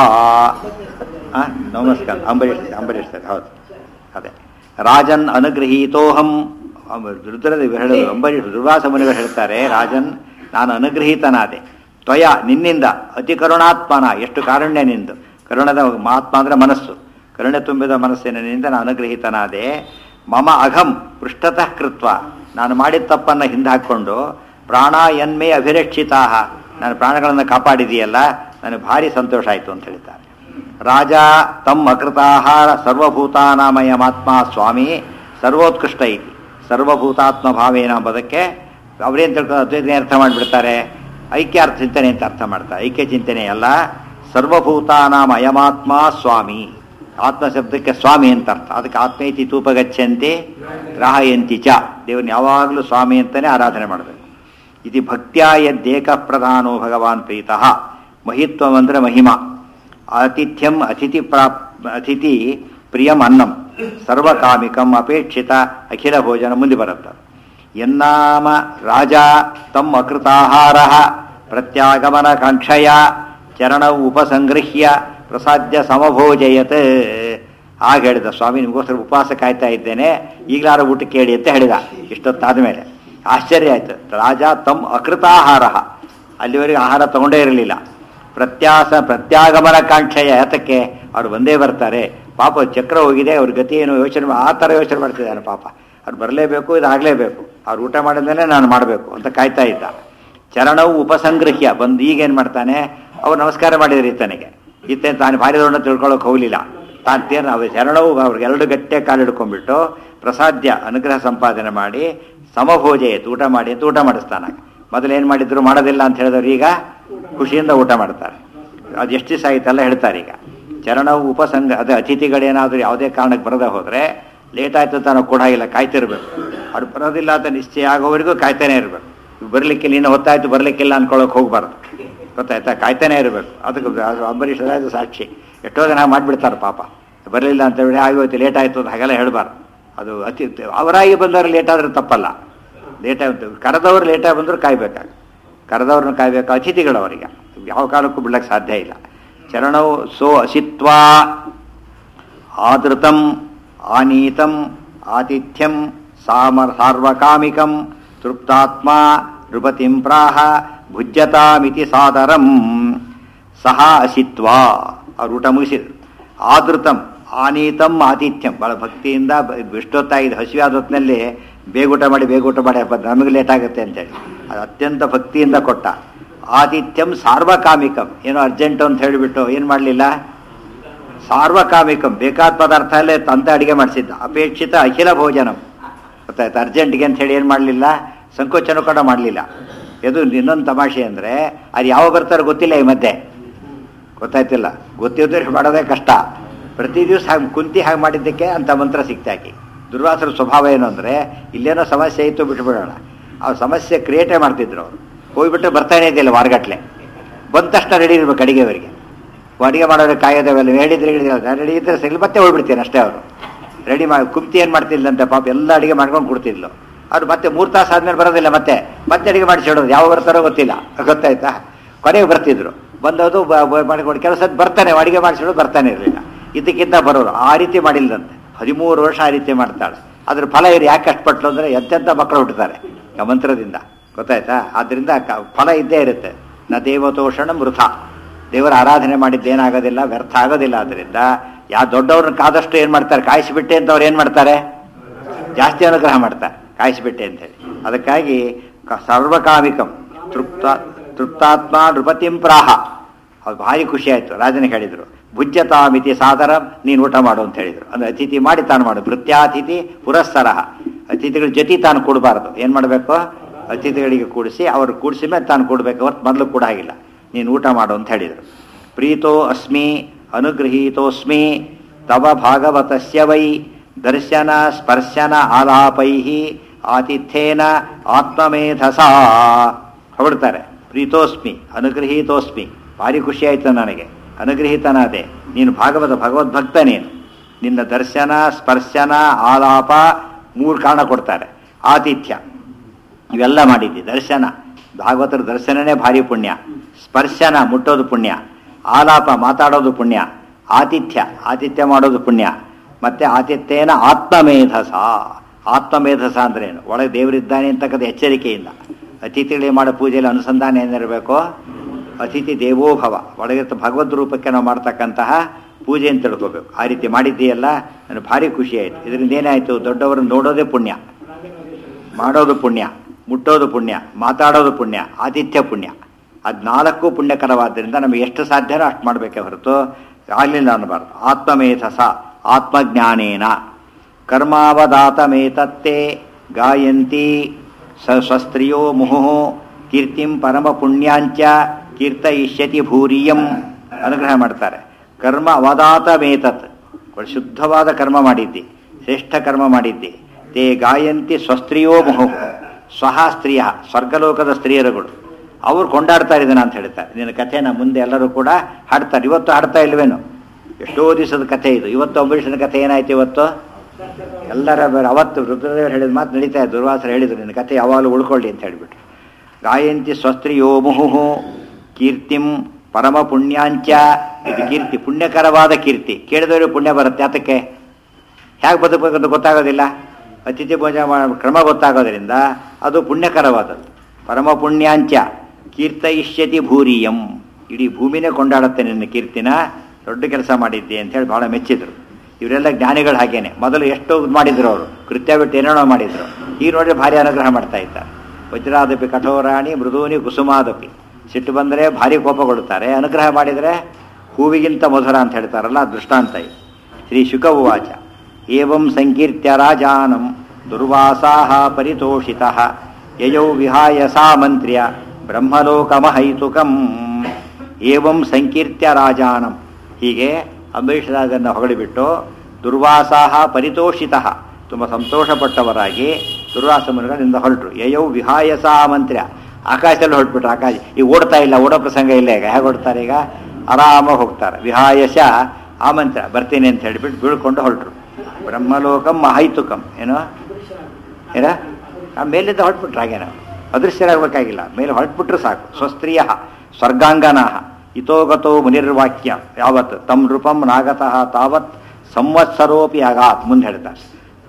ನಮಸ್ಕಾರ ಅಂಬರೀಷ್ ಅಂಬರೀಷ್ ಸರ್ ಹೌದು ಅದೇ ರಾಜನ್ ಅನುಗೃಹೀತೋಹಂ ಅವ- ರುದ್ರದ ಹೇಳಿದ್ರು ಅಂಬರೀಷ್ ದುರ್ವಾಸ ಮುನಿಗಳು ಹೇಳ್ತಾರೆ ರಾಜನ್ ನಾನು ಅನುಗೃಹೀತನಾದೆ ತ್ವಯ ನಿನ್ನಿಂದ ಅತಿ ಕರುಣಾತ್ಮನ ಎಷ್ಟು ಕಾರುಣ್ಯ ನಿಂದು ಕರುಣದ ಆತ್ಮ ಅಂದ್ರೆ ಮನಸ್ಸು ಕರುಣೆ ತುಂಬಿದ ಮನಸ್ಸಿನಿಂದ ನಾನು ಅನುಗ್ರಹೀತನಾದೆ ಮಮ ಅಘಂ ಪೃಷ್ಠತಃ ಕೃತ್ವ ನಾನು ಮಾಡಿದ ತಪ್ಪನ್ನು ಹಿಂದೆ ಹಾಕ್ಕೊಂಡು ಪ್ರಾಣ ಎನ್ಮೇ ಅಭಿರಕ್ಷಿತಾ ನಾನು ಪ್ರಾಣಗಳನ್ನು ಕಾಪಾಡಿದೆಯಲ್ಲ ನನಗೆ ಭಾರಿ ಸಂತೋಷ ಆಯಿತು ಅಂತ ಹೇಳ್ತಾರೆ ರಾಜ ತಮ್ಮ ಅಕೃತಾಹಾರ ಸರ್ವಭೂತಾನಾಮಯಮಾತ್ಮ ಸ್ವಾಮಿ ಸರ್ವೋತ್ಕೃಷ್ಟ ಐತಿ ಸರ್ವಭೂತಾತ್ಮ ಭಾವೇನ ಎಂಬುದಕ್ಕೆ ಅವರೇನು ತಿಳ್ಕೊಂಡು ಅದ್ವೈತನೇ ಅರ್ಥ ಮಾಡಿಬಿಡ್ತಾರೆ ಐಕ್ಯಾರ್ಥ ಚಿಂತನೆ ಅಂತ ಅರ್ಥ ಮಾಡ್ತಾರೆ ಐಕ್ಯ ಚಿಂತನೆ ಅಲ್ಲ ಸರ್ವಭೂತಾನಾಂ ಅಯಮಾತ್ಮ ಸ್ವಾಮಿ ಆತ್ಮ ಶಬ್ದಕ್ಕೆ ಸ್ವಾಮಿ ಅಂತ ಅರ್ಥ ಅದಕ್ಕೆ ಆತ್ಮೇತಿ ತೂಪಗಚ್ಚಂತೆ ಗ್ರಾಹಯಂತಿ ಚ ದೇವ್ರನ್ನ ಯಾವಾಗಲೂ ಸ್ವಾಮಿ ಅಂತಾನೆ ಆರಾಧನೆ ಮಾಡಬೇಕು ಇದು ಭಕ್ತ್ಯಾ ಯದ್ದೇಕ ಪ್ರಧಾನೋ ಭಗವಾನ್ ಪ್ರೀತಃ ಮಹಿತ್ವಂ ಅಂದ್ರೆ ಮಹಿಮಾ ಆತಿಥ್ಯಂ ಅತಿಥಿ ಪ್ರಾಪ್ ಅತಿಥಿ ಪ್ರಿಯಂ ಅನ್ನಂ ಸರ್ವಕಾಮಿಕಂ ಅಪೇಕ್ಷಿತ ಅಖಿಲ ಭೋಜನ ಮುಂದೆ ಬರುತ್ತೆ ಎನ್ನಾಮ ರಾಜ ತಮ್ಮ ಅಕೃತಾಹಾರ ಪ್ರತ್ಯಾಗಮನ ಕಾಂಕ್ಷಯ ಚರಣವು ಉಪಸಂಗೃಹ್ಯ ಪ್ರಸಾದ್ಯ ಸಮಭೋಜಯತ್ ಆಗ ಹೇಳಿದ ಸ್ವಾಮಿ ನಿಮಗೋಸ್ಕರ ಉಪವಾಸ ಕಾಯ್ತಾ ಇದ್ದೇನೆ ಈಗಲಾರ ಊಟಕ್ಕೆ ಕೇಳಿ ಅಂತ ಹೇಳಿದ ಇಷ್ಟೊತ್ತಾದ ಮೇಲೆ ಆಶ್ಚರ್ಯ ಆಯ್ತು ರಾಜ ತಮ್ ಅಕೃತಾಹಾರ ಅಲ್ಲಿವರೆಗೆ ಆಹಾರ ತಗೊಂಡೇ ಇರಲಿಲ್ಲ ಪ್ರತ್ಯಾಸ ಪ್ರತ್ಯಾಗಮನ ಕಾಂಕ್ಷೆಯ ಯಾತಕ್ಕೆ ಅವ್ರು ಬಂದೇ ಬರ್ತಾರೆ ಪಾಪ ಚಕ್ರ ಹೋಗಿದೆ ಅವ್ರ ಗತಿ ಏನು ಯೋಚನೆ ಮಾ- ಆ ಥರ ಯೋಚನೆ ಮಾಡ್ತಿದ್ದಾನೆ ಪಾಪ ಅವ್ರು ಬರಲೇಬೇಕು ಇದಾಗಲೇಬೇಕು ಅವ್ರು ಊಟ ಮಾಡಿದ್ಮೇಲೆ ನಾನು ಮಾಡಬೇಕು ಅಂತ ಕಾಯ್ತಾ ಇದ್ದ ಚರಣವು ಉಪಸಂಗ್ರಹ್ಯ ಬಂದು ಈಗೇನು ಮಾಡ್ತಾನೆ ಅವ್ರು ನಮಸ್ಕಾರ ಮಾಡಿದ್ರು ಈತನಿಗೆ ಈತ ತಾನು ಭಾರಿ ದೊಡ್ಡ ತಿಳ್ಕೊಳ್ಳೋಕೆ ಹೋಗಲಿಲ್ಲ ತಾನು ತೇನು ಅವ್ರ ಚರಣವು ಅವ್ರಿಗೆ ಎರಡು ಗಟ್ಟೆ ಕಾಲು ಹಿಡ್ಕೊಂಡ್ಬಿಟ್ಟು ಪ್ರಸಾದ್ಯ ಅನುಗ್ರಹ ಸಂಪಾದನೆ ಮಾಡಿ ಸಮಭೋಜ ಆಯ್ತು ಊಟ ಮಾಡಿ ಅಂತ ಊಟ ಮಾಡಿಸ್ತಾನೆ ಮೊದಲು ಏನು ಮಾಡಿದ್ರು ಮಾಡೋದಿಲ್ಲ ಅಂತ ಹೇಳಿದವ್ರು ಈಗ ಖುಷಿಯಿಂದ ಊಟ ಮಾಡ್ತಾರೆ ಅದು ಎಷ್ಟು ದಿವಸ ಆಯ್ತಲ್ಲ ಹೇಳ್ತಾರೆ ಈಗ ಚರಣವು ಉಪಸಂಗ ಅದೇ ಅತಿಥಿಗಳೇನಾದರೂ ಯಾವುದೇ ಕಾರಣಕ್ಕೆ ಬರದೆ ಹೋದರೆ ಲೇಟ್ ಆಯ್ತು ಅಂತ ನಾವು ಕೊಡಾಗಿಲ್ಲ ಕಾಯ್ತಿರ್ಬೇಕು ಅವ್ರು ಬರೋದಿಲ್ಲ ಅಂತ ನಿಶ್ಚಯ ಆಗೋವರೆಗೂ ಕಾಯ್ತಾನೆ ಇರಬೇಕು ಬರಲಿಕ್ಕಿಲ್ಲ ಇನ್ನು ಹೊತ್ತಾಯ್ತು ಬರಲಿಕ್ಕಿಲ್ಲ ಅನ್ಕೊಳ್ಳೋಕೆ ಹೋಗ್ಬಾರ್ದು ಗೊತ್ತಾಯ್ತಾ ಕಾಯ್ತಾನೆ ಇರಬೇಕು ಅದಕ್ಕೆ ಅದು ಅಂಬರೀಷ್ ರಾಜ ಸಾಕ್ಷಿ ಎಷ್ಟೋ ಜನ ಮಾಡಿಬಿಡ್ತಾರೆ ಪಾಪ ಬರಲಿಲ್ಲ ಅಂತ ಹೇಳಿ ಆಗೋಯ್ತು ಲೇಟ್ ಆಯಿತು ಅಂತ ಹಾಗೆಲ್ಲ ಹೇಳಬಾರ್ದು ಅದು ಅತಿ ಅವರಾಗಿ ಬಂದವರು ಲೇಟ್ ಆದ್ರೆ ತಪ್ಪಲ್ಲ ಲೇಟ್ ಆಗುತ್ತೆ ಕರೆದವರು ಲೇಟಾಗಿ ಬಂದರೂ ಕಾಯ್ಬೇಕಾಗ ಕರೆದವ್ರನ್ನ ಕಾಯ್ಬೇಕು ಅತಿಥಿಗಳವರಿಗೆ ಯಾವ ಕಾಲಕ್ಕೂ ಬಿಡ್ಲಕ್ಕೆ ಸಾಧ್ಯ ಇಲ್ಲ ಚರಣವು ಸೋ ಅಸಿತ್ವ ಆದೃತಂ ಆನೀತಂ ಆತಿಥ್ಯಂ ಸಾಮರ್ ಸಾರ್ವಕಾಮಿಕಂ ತೃಪ್ತಾತ್ಮ ನೃಪತಿಂ ಪ್ರಾಹ ಭುಜ್ಯತಾಮಿತಿ ಸಾದರಂ ಸಹ ಅಸಿತ್ವ ಅವ್ರು ಊಟ ಮುಗಿಸಿದ್ರು ಆದೃತಂ ಆನೀತಂ ಆತಿಥ್ಯಂ ಬಹಳ ಭಕ್ತಿಯಿಂದ ಬ- ಎಷ್ಟೊತ್ತಾಗಿದೆ ಹಸಿವೆ ಆದ ಹೊತ್ತಿನಲ್ಲಿ ಬೇಗ ಊಟ ಮಾಡಿ ಬೇಗ ಊಟ ಮಾಡಿ ಅಪ್ಪ ನಮಗೆ ಲೇಟ್ ಆಗುತ್ತೆ ಅಂತೇಳಿ ಅದು ಅತ್ಯಂತ ಭಕ್ತಿಯಿಂದ ಕೊಟ್ಟ ಆತಿಥ್ಯಂ ಸಾರ್ವಕಾಮಿಕಂ ಏನೋ ಅರ್ಜೆಂಟು ಅಂತ ಹೇಳಿಬಿಟ್ಟು ಏನು ಮಾಡಲಿಲ್ಲ ಸಾರ್ವಕಾಮಿಕಂ ಬೇಕಾದ ಪದಾರ್ಥ ಅಲ್ಲೇ ತಂತ ಅಡಿಗೆ ಮಾಡಿಸಿದ್ದ ಅಪೇಕ್ಷಿತ ಅಖಿಲ ಭೋಜನಂ ಗೊತ್ತಾಯ್ತು ಅರ್ಜೆಂಟ್ಗೆ ಅಂತ ಹೇಳಿ ಏನು ಮಾಡಲಿಲ್ಲ ಸಂಕೋಚನ ಕೂಡ ಮಾಡಲಿಲ್ಲ ಇದು ಇನ್ನೊಂದು ತಮಾಷೆ ಅಂದರೆ ಅದು ಯಾವ ಬರ್ತಾರೋ ಗೊತ್ತಿಲ್ಲ ಈ ಮಧ್ಯೆ ಗೊತ್ತಾಯ್ತಿಲ್ಲ ಗೊತ್ತಿದ್ರೆ ಮಾಡೋದೇ ಕಷ್ಟ ಪ್ರತಿ ದಿವಸ ಹಾಗೆ ಕುಂತಿ ಹಾಗೆ ಮಾಡಿದ್ದಕ್ಕೆ ಅಂತ ಮಂತ್ರ ಸಿಕ್ತಾಕಿ ದುರ್ವಾಸರ ಸ್ವಭಾವ ಏನು ಅಂದರೆ ಇಲ್ಲೇನೋ ಸಮಸ್ಯೆ ಇತ್ತು ಬಿಟ್ಬಿಡೋಣ ಆ ಸಮಸ್ಯೆ ಕ್ರಿಯೇಟೇ ಮಾಡ್ತಿದ್ರು ಅವರು ಹೋಗ್ಬಿಟ್ಟು ಬರ್ತಾನೆ ಇದೆಯಲ್ಲ ವಾರಗಟ್ಲೆ ಬಂದ ತಕ್ಷಣ ರೆಡಿ ಇರ್ಬೇಕು ಅಡಿಗೆವರಿಗೆ ಅಡಿಗೆ ಮಾಡೋರಿಗೆ ಕಾಯೋದವೆಲ್ಲ ಹೇಳಿದ್ರೆ ಹೇಳಿದ್ರೆ ರೆಡಿ ಇದ್ರೆ ಸರಿ ಮತ್ತೆ ಹೋಗ್ಬಿಡ್ತೇನೆ ಅಷ್ಟೇ ಅವರು ರೆಡಿ ಮಾಡಿ ಕುಂತಿ ಏನು ಮಾಡ್ತಿದ್ಲಂತೆ ಪಾಪ ಎಲ್ಲ ಅಡಿಗೆ ಮಾಡ್ಕೊಂಡು ಕೊಡ್ತಿದ್ಲು ಅವ್ರು ಮತ್ತೆ ಮೂರು ತಾಸು ಆದ್ಮೇಲೆ ಬರೋದಿಲ್ಲ ಮತ್ತೆ ಮತ್ತೆ ಅಡಿಗೆ ಮಾಡಿಸಿಡೋದು ಯಾವ ಬರ್ತಾರೋ ಗೊತ್ತಿಲ್ಲ ಗೊತ್ತಾಯ್ತಾ ಕೊನೆಗೆ ಬರ್ತಿದ್ರು ಬಂದದು ಮಾಡಿಕೊಂಡು ಕೆಲಸ ಬರ್ತಾನೆ ಅಡಿಗೆ ಮಾಡಿಸಿಡೋದು ಬರ್ತಾನೆ ಇರಲಿಲ್ಲ ಇದಕ್ಕಿಂತ ಬರೋರು ಆ ರೀತಿ ಮಾಡಿಲ್ಲಂತೆ ಹದಿಮೂರು ವರ್ಷ ಆ ರೀತಿ ಮಾಡ್ತಾಳೆ ಅದ್ರ ಫಲ ಇವ್ರು ಯಾಕೆ ಕಷ್ಟಪಟ್ಲು ಅಂದರೆ ಎಂತೆಂಥ ಮಕ್ಕಳು ಹುಟ್ಟುತ್ತಾರೆ ಆ ಮಂತ್ರದಿಂದ ಗೊತ್ತಾಯ್ತಾ ಆದ್ದರಿಂದ ಕ- ಫಲ ಇದ್ದೇ ಇರುತ್ತೆ ನ ದೇವತೋಷಣ ಮೃತ ದೇವರ ಆರಾಧನೆ ಮಾಡಿದ್ದೇನಾಗೋದಿಲ್ಲ ವ್ಯರ್ಥ ಆಗೋದಿಲ್ಲ ಆದ್ದರಿಂದ ಯಾ ದೊಡ್ಡವ್ರನ್ನ ಕಾದಷ್ಟು ಏನು ಮಾಡ್ತಾರೆ ಕಾಯಿಸಿಬಿಟ್ಟೆ ಅಂತ ಅವ್ರು ಏನು ಮಾಡ್ತಾರೆ ಜಾಸ್ತಿ ಅನುಗ್ರಹ ಮಾಡ್ತಾರೆ ಕಾಯಿಸಿಬಿಟ್ಟೆ ಅಂತೇಳಿ ಅದಕ್ಕಾಗಿ ಕ- ಸರ್ವಕಾಮಿಕಂ ತೃಪ್ತ ತೃಪ್ತಾತ್ಮ ನೃಪತಿಂ ಪ್ರಾಹ ಅದು ಭಾರಿ ಖುಷಿ ಆಯಿತು ರಾಜನಿಗೆ ಹೇಳಿದರು ಭುಜ್ಯತಾಮಿತಿ ಸಾದರ ನೀನು ಊಟ ಮಾಡು ಅಂತ ಹೇಳಿದರು ಅಂದರೆ ಅತಿಥಿ ಮಾಡಿ ತಾನು ಮಾಡು ಭೃತ್ಯಾತಿಥಿ ಪುರಸ್ಸರ ಅತಿಥಿಗಳ ಜೊತೆ ತಾನು ಕೊಡಬಾರ್ದು ಏನು ಮಾಡಬೇಕು ಅತಿಥಿಗಳಿಗೆ ಕೂಡಿಸಿ ಅವರು ಕೂಡಿಸಿ ಮೇಲೆ ತಾನು ಕೊಡಬೇಕು ಹೊರತು ಮೊದಲು ಕೂಡ ಆಗಿಲ್ಲ ನೀನು ಊಟ ಮಾಡು ಅಂತ ಹೇಳಿದರು ಪ್ರೀತೋ ಅಸ್ಮಿ ಅನುಗೃಹೀತೋಸ್ಮಿ ತವ ಭಾಗವತಸ್ಯ ವೈ ದರ್ಶನ ಸ್ಪರ್ಶನ ಆಲಾಪೈ ಆತಿಥ್ಯೇನ ಆತ್ಮಮೇಧಸ ಹೊರಡ್ತಾರೆ ಪ್ರೀತೋಸ್ಮಿ ಅನುಗೃಹೀತೋಸ್ಮಿ ಭಾರಿ ಖುಷಿ ಆಯ್ತು ನನಗೆ ಅನುಗೃಹೀತನಾದೆ ನೀನು ಭಾಗವತ ಭಗವದ್ಭಕ್ತ ನೀನು ನಿನ್ನ ದರ್ಶನ ಸ್ಪರ್ಶನ ಆಲಾಪ ಮೂರು ಕಾರಣ ಕೊಡ್ತಾರೆ ಆತಿಥ್ಯ ಇವೆಲ್ಲ ಮಾಡಿದ್ದಿ ದರ್ಶನ ಭಾಗವತರ ದರ್ಶನನೇ ಭಾರಿ ಪುಣ್ಯ ಸ್ಪರ್ಶನ ಮುಟ್ಟೋದು ಪುಣ್ಯ ಆಲಾಪ ಮಾತಾಡೋದು ಪುಣ್ಯ ಆತಿಥ್ಯ ಆತಿಥ್ಯ ಮಾಡೋದು ಪುಣ್ಯ ಮತ್ತೆ ಆತಿಥ್ಯೇನ ಆತ್ಮಮೇಧಸ ಆತ್ಮಮೇಧಸ ಅಂದ್ರೇನು ಒಳಗೆ ದೇವರಿದ್ದಾನೆ ಅಂತಕ್ಕಂಥ ಎಚ್ಚರಿಕೆಯಿಂದ ಅತಿಥಿಗಳಿಗೆ ಮಾಡೋ ಪೂಜೆಯಲ್ಲಿ ಅನುಸಂಧಾನ ಏನಿರಬೇಕು ಅತಿಥಿ ದೇವೋಭವ ಒಳಗೆ ಭಗವದ್ ರೂಪಕ್ಕೆ ನಾವು ಮಾಡ್ತಕ್ಕಂತಹ ಪೂಜೆ ಅಂತ ತಿಳ್ಕೋಬೇಕು ಆ ರೀತಿ ಮಾಡಿದ್ದೀಯಲ್ಲ ನನಗೆ ಭಾರಿ ಖುಷಿ ಆಯಿತು ಇದರಿಂದ ಏನಾಯಿತು ದೊಡ್ಡವರನ್ನು ನೋಡೋದೇ ಪುಣ್ಯ ಮಾಡೋದು ಪುಣ್ಯ ಮುಟ್ಟೋದು ಪುಣ್ಯ ಮಾತಾಡೋದು ಪುಣ್ಯ ಆತಿಥ್ಯ ಪುಣ್ಯ ಅದು ನಾಲ್ಕು ಪುಣ್ಯಕರವಾದ್ದರಿಂದ ನಮಗೆ ಎಷ್ಟು ಸಾಧ್ಯನೋ ಅಷ್ಟು ಮಾಡಬೇಕೇ ಹೊರತು ಆಗಲಿಲ್ಲ ಅನ್ನಬಾರ್ದು ಆತ್ಮಮೇಧಸ ಆತ್ಮಜ್ಞಾನೇನ ಕರ್ಮಾವದಾತಮೇತತ್ತೆ ಗಾಯಂತಿ ಸ ಸ್ವಸ್ತ್ರಿಯೋ ಮುಹು ಕೀರ್ತಿಂ ಪರಮ ಪುಣ್ಯಾಂಚ ಕೀರ್ತಯಿಷ್ಯತಿ ಭೂರಿಯಂ ಅನುಗ್ರಹ ಮಾಡ್ತಾರೆ ಕರ್ಮ ಅವದಾತಮೇತತ್ ಒಳ್ಳೆ ಶುದ್ಧವಾದ ಕರ್ಮ ಮಾಡಿದ್ದಿ ಶ್ರೇಷ್ಠ ಕರ್ಮ ಮಾಡಿದ್ದಿ ತೇ ಗಾಯಂತಿ ಸ್ವಸ್ತ್ರೀಯೋ ಮುಹು ಸ್ವಹ ಸ್ತ್ರೀಯ ಸ್ವರ್ಗಲೋಕದ ಸ್ತ್ರೀಯರುಗಳು ಅವ್ರು ಕೊಂಡಾಡ್ತಾರೆ ಇದನ್ನ ಅಂತ ಹೇಳ್ತಾರೆ ನಿನ್ನ ಕಥೆನ ಮುಂದೆ ಎಲ್ಲರೂ ಕೂಡ ಹಾಡ್ತಾರೆ ಇವತ್ತು ಹಾಡ್ತಾ ಇಲ್ವೇನು ಎಷ್ಟೋ ದಿವಸದ ಕಥೆ ಇದು ಇವತ್ತು ಅಂಬರೀಷನ ಕಥೆ ಏನಾಯ್ತು ಇವತ್ತು ಎಲ್ಲರ ಬೇರೆ ಅವತ್ತು ರುದ್ರದೇವರು ಹೇಳಿದ ಮಾತು ನಡೀತಾ ಇದೆ ದುರ್ವಾಸರು ಹೇಳಿದ್ರು ನಿನ್ನ ಕಥೆ ಯಾವಾಗಲೂ ಉಳ್ಕೊಳ್ಳಿ ಅಂತ ಹೇಳಿಬಿಟ್ರು ಗಾಯಂತಿ ಸ್ವಸ್ತ್ರೀಯೋ ಮುಹುಹು ಕೀರ್ತಿಂ ಪರಮ ಪುಣ್ಯಾಂಚ ಇದು ಕೀರ್ತಿ ಪುಣ್ಯಕರವಾದ ಕೀರ್ತಿ ಕೇಳಿದವರು ಪುಣ್ಯ ಬರುತ್ತೆ ಯಾತಕ್ಕೆ ಹೇಗೆ ಬದುಕಬೇಕಂತ ಗೊತ್ತಾಗೋದಿಲ್ಲ ಅತಿಥಿ ಭೋಜನ ಮಾಡೋ ಕ್ರಮ ಗೊತ್ತಾಗೋದ್ರಿಂದ ಅದು ಪುಣ್ಯಕರವಾದದ್ದು ಪರಮ ಪುಣ್ಯಾಂಚ ಕೀರ್ತಯಿಷ್ಯತಿ ಭೂರಿಯಂ ಇಡೀ ಭೂಮಿನೇ ಕೊಂಡಾಡುತ್ತೆ ನಿನ್ನ ಕೀರ್ತಿನ ದೊಡ್ಡ ಕೆಲಸ ಮಾಡಿದ್ದೆ ಅಂತ ಹೇಳಿ ಬಹಳ ಮೆಚ್ಚಿದ್ರು ಇವರೆಲ್ಲ ಜ್ಞಾನಿಗಳು ಹಾಗೇನೆ ಮೊದಲು ಎಷ್ಟು ಇದ್ ಮಾಡಿದ್ರು ಅವರು ಕೃತ್ಯ ಬಿಟ್ಟು ಏನೇನೋ ಮಾಡಿದ್ರು ಈಗ ನೋಡಿದ್ರೆ ಭಾರಿ ಅನುಗ್ರಹ ಮಾಡ್ತಾ ಇದ್ದಾರೆ ವಜ್ರಾದಪಿ ಕಠೋರಾಣಿ ಮೃದೂನಿ ಕುಸುಮಾದಪಿ ಸಿಟ್ಟು ಬಂದರೆ ಭಾರಿ ಕೋಪಗೊಳ್ಳುತ್ತಾರೆ ಅನುಗ್ರಹ ಮಾಡಿದರೆ ಹೂವಿಗಿಂತ ಮಧುರ ಅಂತ ಹೇಳ್ತಾರಲ್ಲ ಅದು ದೃಷ್ಟಾಂತ ಇದು ಶ್ರೀ ಶುಕ ಉವಾಚ ಏವಂ ಸಂಕೀರ್ತ್ಯ ರಾಜಾನಂ ದುರ್ವಾಸಾಹ ಪರಿತೋಷಿತ ಯಯೌ ವಿಹಾಯ ಸಾ ಮಂತ್ರ್ಯ ಬ್ರಹ್ಮಲೋಕಮಹೈತುಕಂ ಏವಂ ಸಂಕೀರ್ತ್ಯ ರಾಜಾನಂ ಹೀಗೆ ಅಂಬರೀಷ್ ರಾಜನ್ನ ಹೊಗಳಿಬಿಟ್ಟು ದುರ್ವಾಸಾಹ ಪರಿತೋಷಿತ ತುಂಬ ಸಂತೋಷಪಟ್ಟವರಾಗಿ ದುರ್ವಾಸ ಮುನಿಗಳಿಂದ ಹೊರಟರು ಯಯೌ ವಿಹಾಯ ಸಾ ಮಂತ್ರ್ಯ ಆಕಾಶದಲ್ಲಿ ಹೊರಟ್ಬಿಟ್ರು ಆಕಾಶ ಈಗ ಓಡ್ತಾ ಇಲ್ಲ ಓಡೋ ಪ್ರಸಂಗ ಇಲ್ಲ ಈಗ ಹೇಗೆ ಓಡ್ತಾರೆ ಈಗ ಆರಾಮಾಗಿ ಹೋಗ್ತಾರೆ ವಿಹಾಯಶ ಆಮಂತ್ರ ಬರ್ತೀನಿ ಅಂತ ಹೇಳಿಬಿಟ್ಟು ಬೀಳ್ಕೊಂಡು ಹೊರಟರು ಬ್ರಹ್ಮಲೋಕಂ ಮಹೈತುಕಂ ಏನೋ ಏನ ಆ ಮೇಲಿಂದ ಹೊರಟ್ಬಿಟ್ರು ಹಾಗೇನೋ ಅದೃಶ್ಯರಾಗಬೇಕಾಗಿಲ್ಲ ಮೇಲೆ ಹೊರಟ್ಬಿಟ್ರು ಸಾಕು ಸ್ವಸ್ತ್ರೀಯ ಸ್ವರ್ಗಾಂಗನಾಹ ಇತೋಗತೋ ಮುನಿರ್ವಾಕ್ಯ ಯಾವತ್ ತಮ್ ನೃಪಂ ನಾಗತಃ ತಾವತ್ ಸಂವತ್ಸರೋಪಿ ಆಗಾತ್ ಮುಂದೆ ಹೇಳ್ತಾರೆ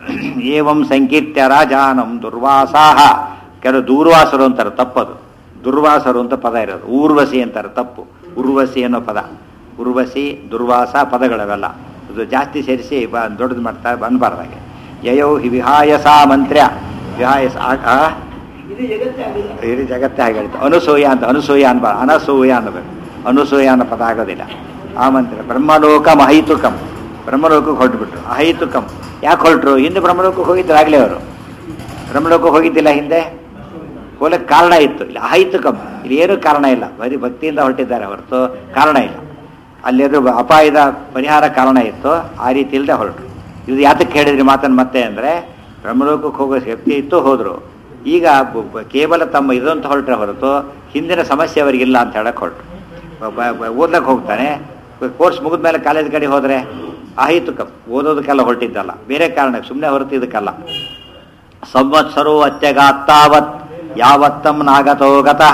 ಏವಂ ಸಂಕೀರ್ತ್ಯ ರಾಜಾನಂ ದುರ್ವಾಸಾಹ ಕೆಲವು ದೂರ್ವಾಸರು ಅಂತಾರೆ ತಪ್ಪದು ದುರ್ವಾಸರು ಅಂತ ಪದ ಇರೋದು ಊರ್ವಶಿ ಅಂತಾರೆ ತಪ್ಪು ಉರ್ವಶಿ ಅನ್ನೋ ಪದ ಉರ್ವಶಿ ದುರ್ವಾಸ ಪದಗಳವೆಲ್ಲ ಇದು ಜಾಸ್ತಿ ಸೇರಿಸಿ ಬ ದೊಡ್ಡದು ಮಾಡ್ತಾರೆ ಬಂದಬಾರ್ದಾಗೆ ಯಯೌ ಹಿ ವಿಹಾಯಸ ಮಂತ್ರ್ಯ ವಿಹಾಯಸ ಆ- ಆ? ಇದು ಜಗತ್ತೇ ಆಗಿದೆ ಇಡೀ ಜಗತ್ತೇ ಹಾಗೆ ಹೇಳ್ತು ಅನುಸೂಯ ಅಂತ ಅನುಸೂಯ ಅನ್ಬಾರ ಅನಸೂಯ ಅನ್ನಬೇಕು ಅನುಸೂಯ ಅನ್ನೋ ಪದ ಆಗೋದಿಲ್ಲ ಆ ಮಂತ್ರ ಬ್ರಹ್ಮಲೋಕ ಅಹೈತುಕಂ ಬ್ರಹ್ಮಲೋಕಕ್ಕೆ ಹೊರಟ್ಬಿಟ್ರು ಅಹೈತುಕಂ ಯಾಕೆ ಹೊರಟ್ರು ಹಿಂದೆ ಬ್ರಹ್ಮಲೋಕಕ್ಕೆ ಹೋಗಿದ್ರು ಆಗಲೇ ಅವರು ಬ್ರಹ್ಮಲೋಕಕ್ಕೆ ಹೋಗಿದ್ದಿಲ್ಲ ಹಿಂದೆ ಹೋಗಕ್ಕೆ ಕಾರಣ ಇತ್ತು ಇಲ್ಲಿ ಅಹೈತುಕಂ ಇಲ್ಲಿ ಏನೂ ಕಾರಣ ಇಲ್ಲ ಬರೀ ಭಕ್ತಿಯಿಂದ ಹೊರಟಿದ್ದಾರೆ ಹೊರತು ಕಾರಣ ಇಲ್ಲ ಅಲ್ಲಿರೋ ಅಪಾಯದ ಪರಿಹಾರ ಕಾರಣ ಇತ್ತು ಆ ರೀತಿ ಇಲ್ಲದೆ ಹೊರಟರು ಇದು ಯಾತಕ್ಕೆ ಹೇಳಿದ್ರಿ ಮಾತನ್ನು ಮತ್ತೆ ಅಂದರೆ ಬ್ರಹ್ಮಲೋಕಕ್ಕೆ ಹೋಗೋ ಶಕ್ತಿ ಇತ್ತು ಹೋದರು ಈಗ ಬ- ಬ- ಕೇವಲ ತಮ್ಮ ಇದಂತ ಹೊರಟ್ರೆ ಹೊರತು ಹಿಂದಿನ ಸಮಸ್ಯೆ ಅವರಿಗಿಲ್ಲ ಅಂತ ಹೇಳಕ್ಕೆ ಹೊರಟರು ಓದ್ಲಕ್ಕೆ ಹೋಗ್ತಾನೆ ಕೋರ್ಸ್ ಮುಗಿದ ಮೇಲೆ ಕಾಲೇಜ್ ಕಡೆ ಹೋದರೆ ಅಹಿತುಕ ಓದೋದಕ್ಕೆಲ್ಲ ಹೊರಟಿದ್ದಲ್ಲ ಬೇರೆ ಕಾರಣಕ್ಕೆ ಸುಮ್ಮನೆ ಹೊರತು ಇದಕ್ಕಲ್ಲ ಸಂವತ್ಸರೋ ಅತ್ಯಗಾತ್ತಾವತ್ ಯಾವತ್ತಂ ನಾಗತೋ ಗತಃ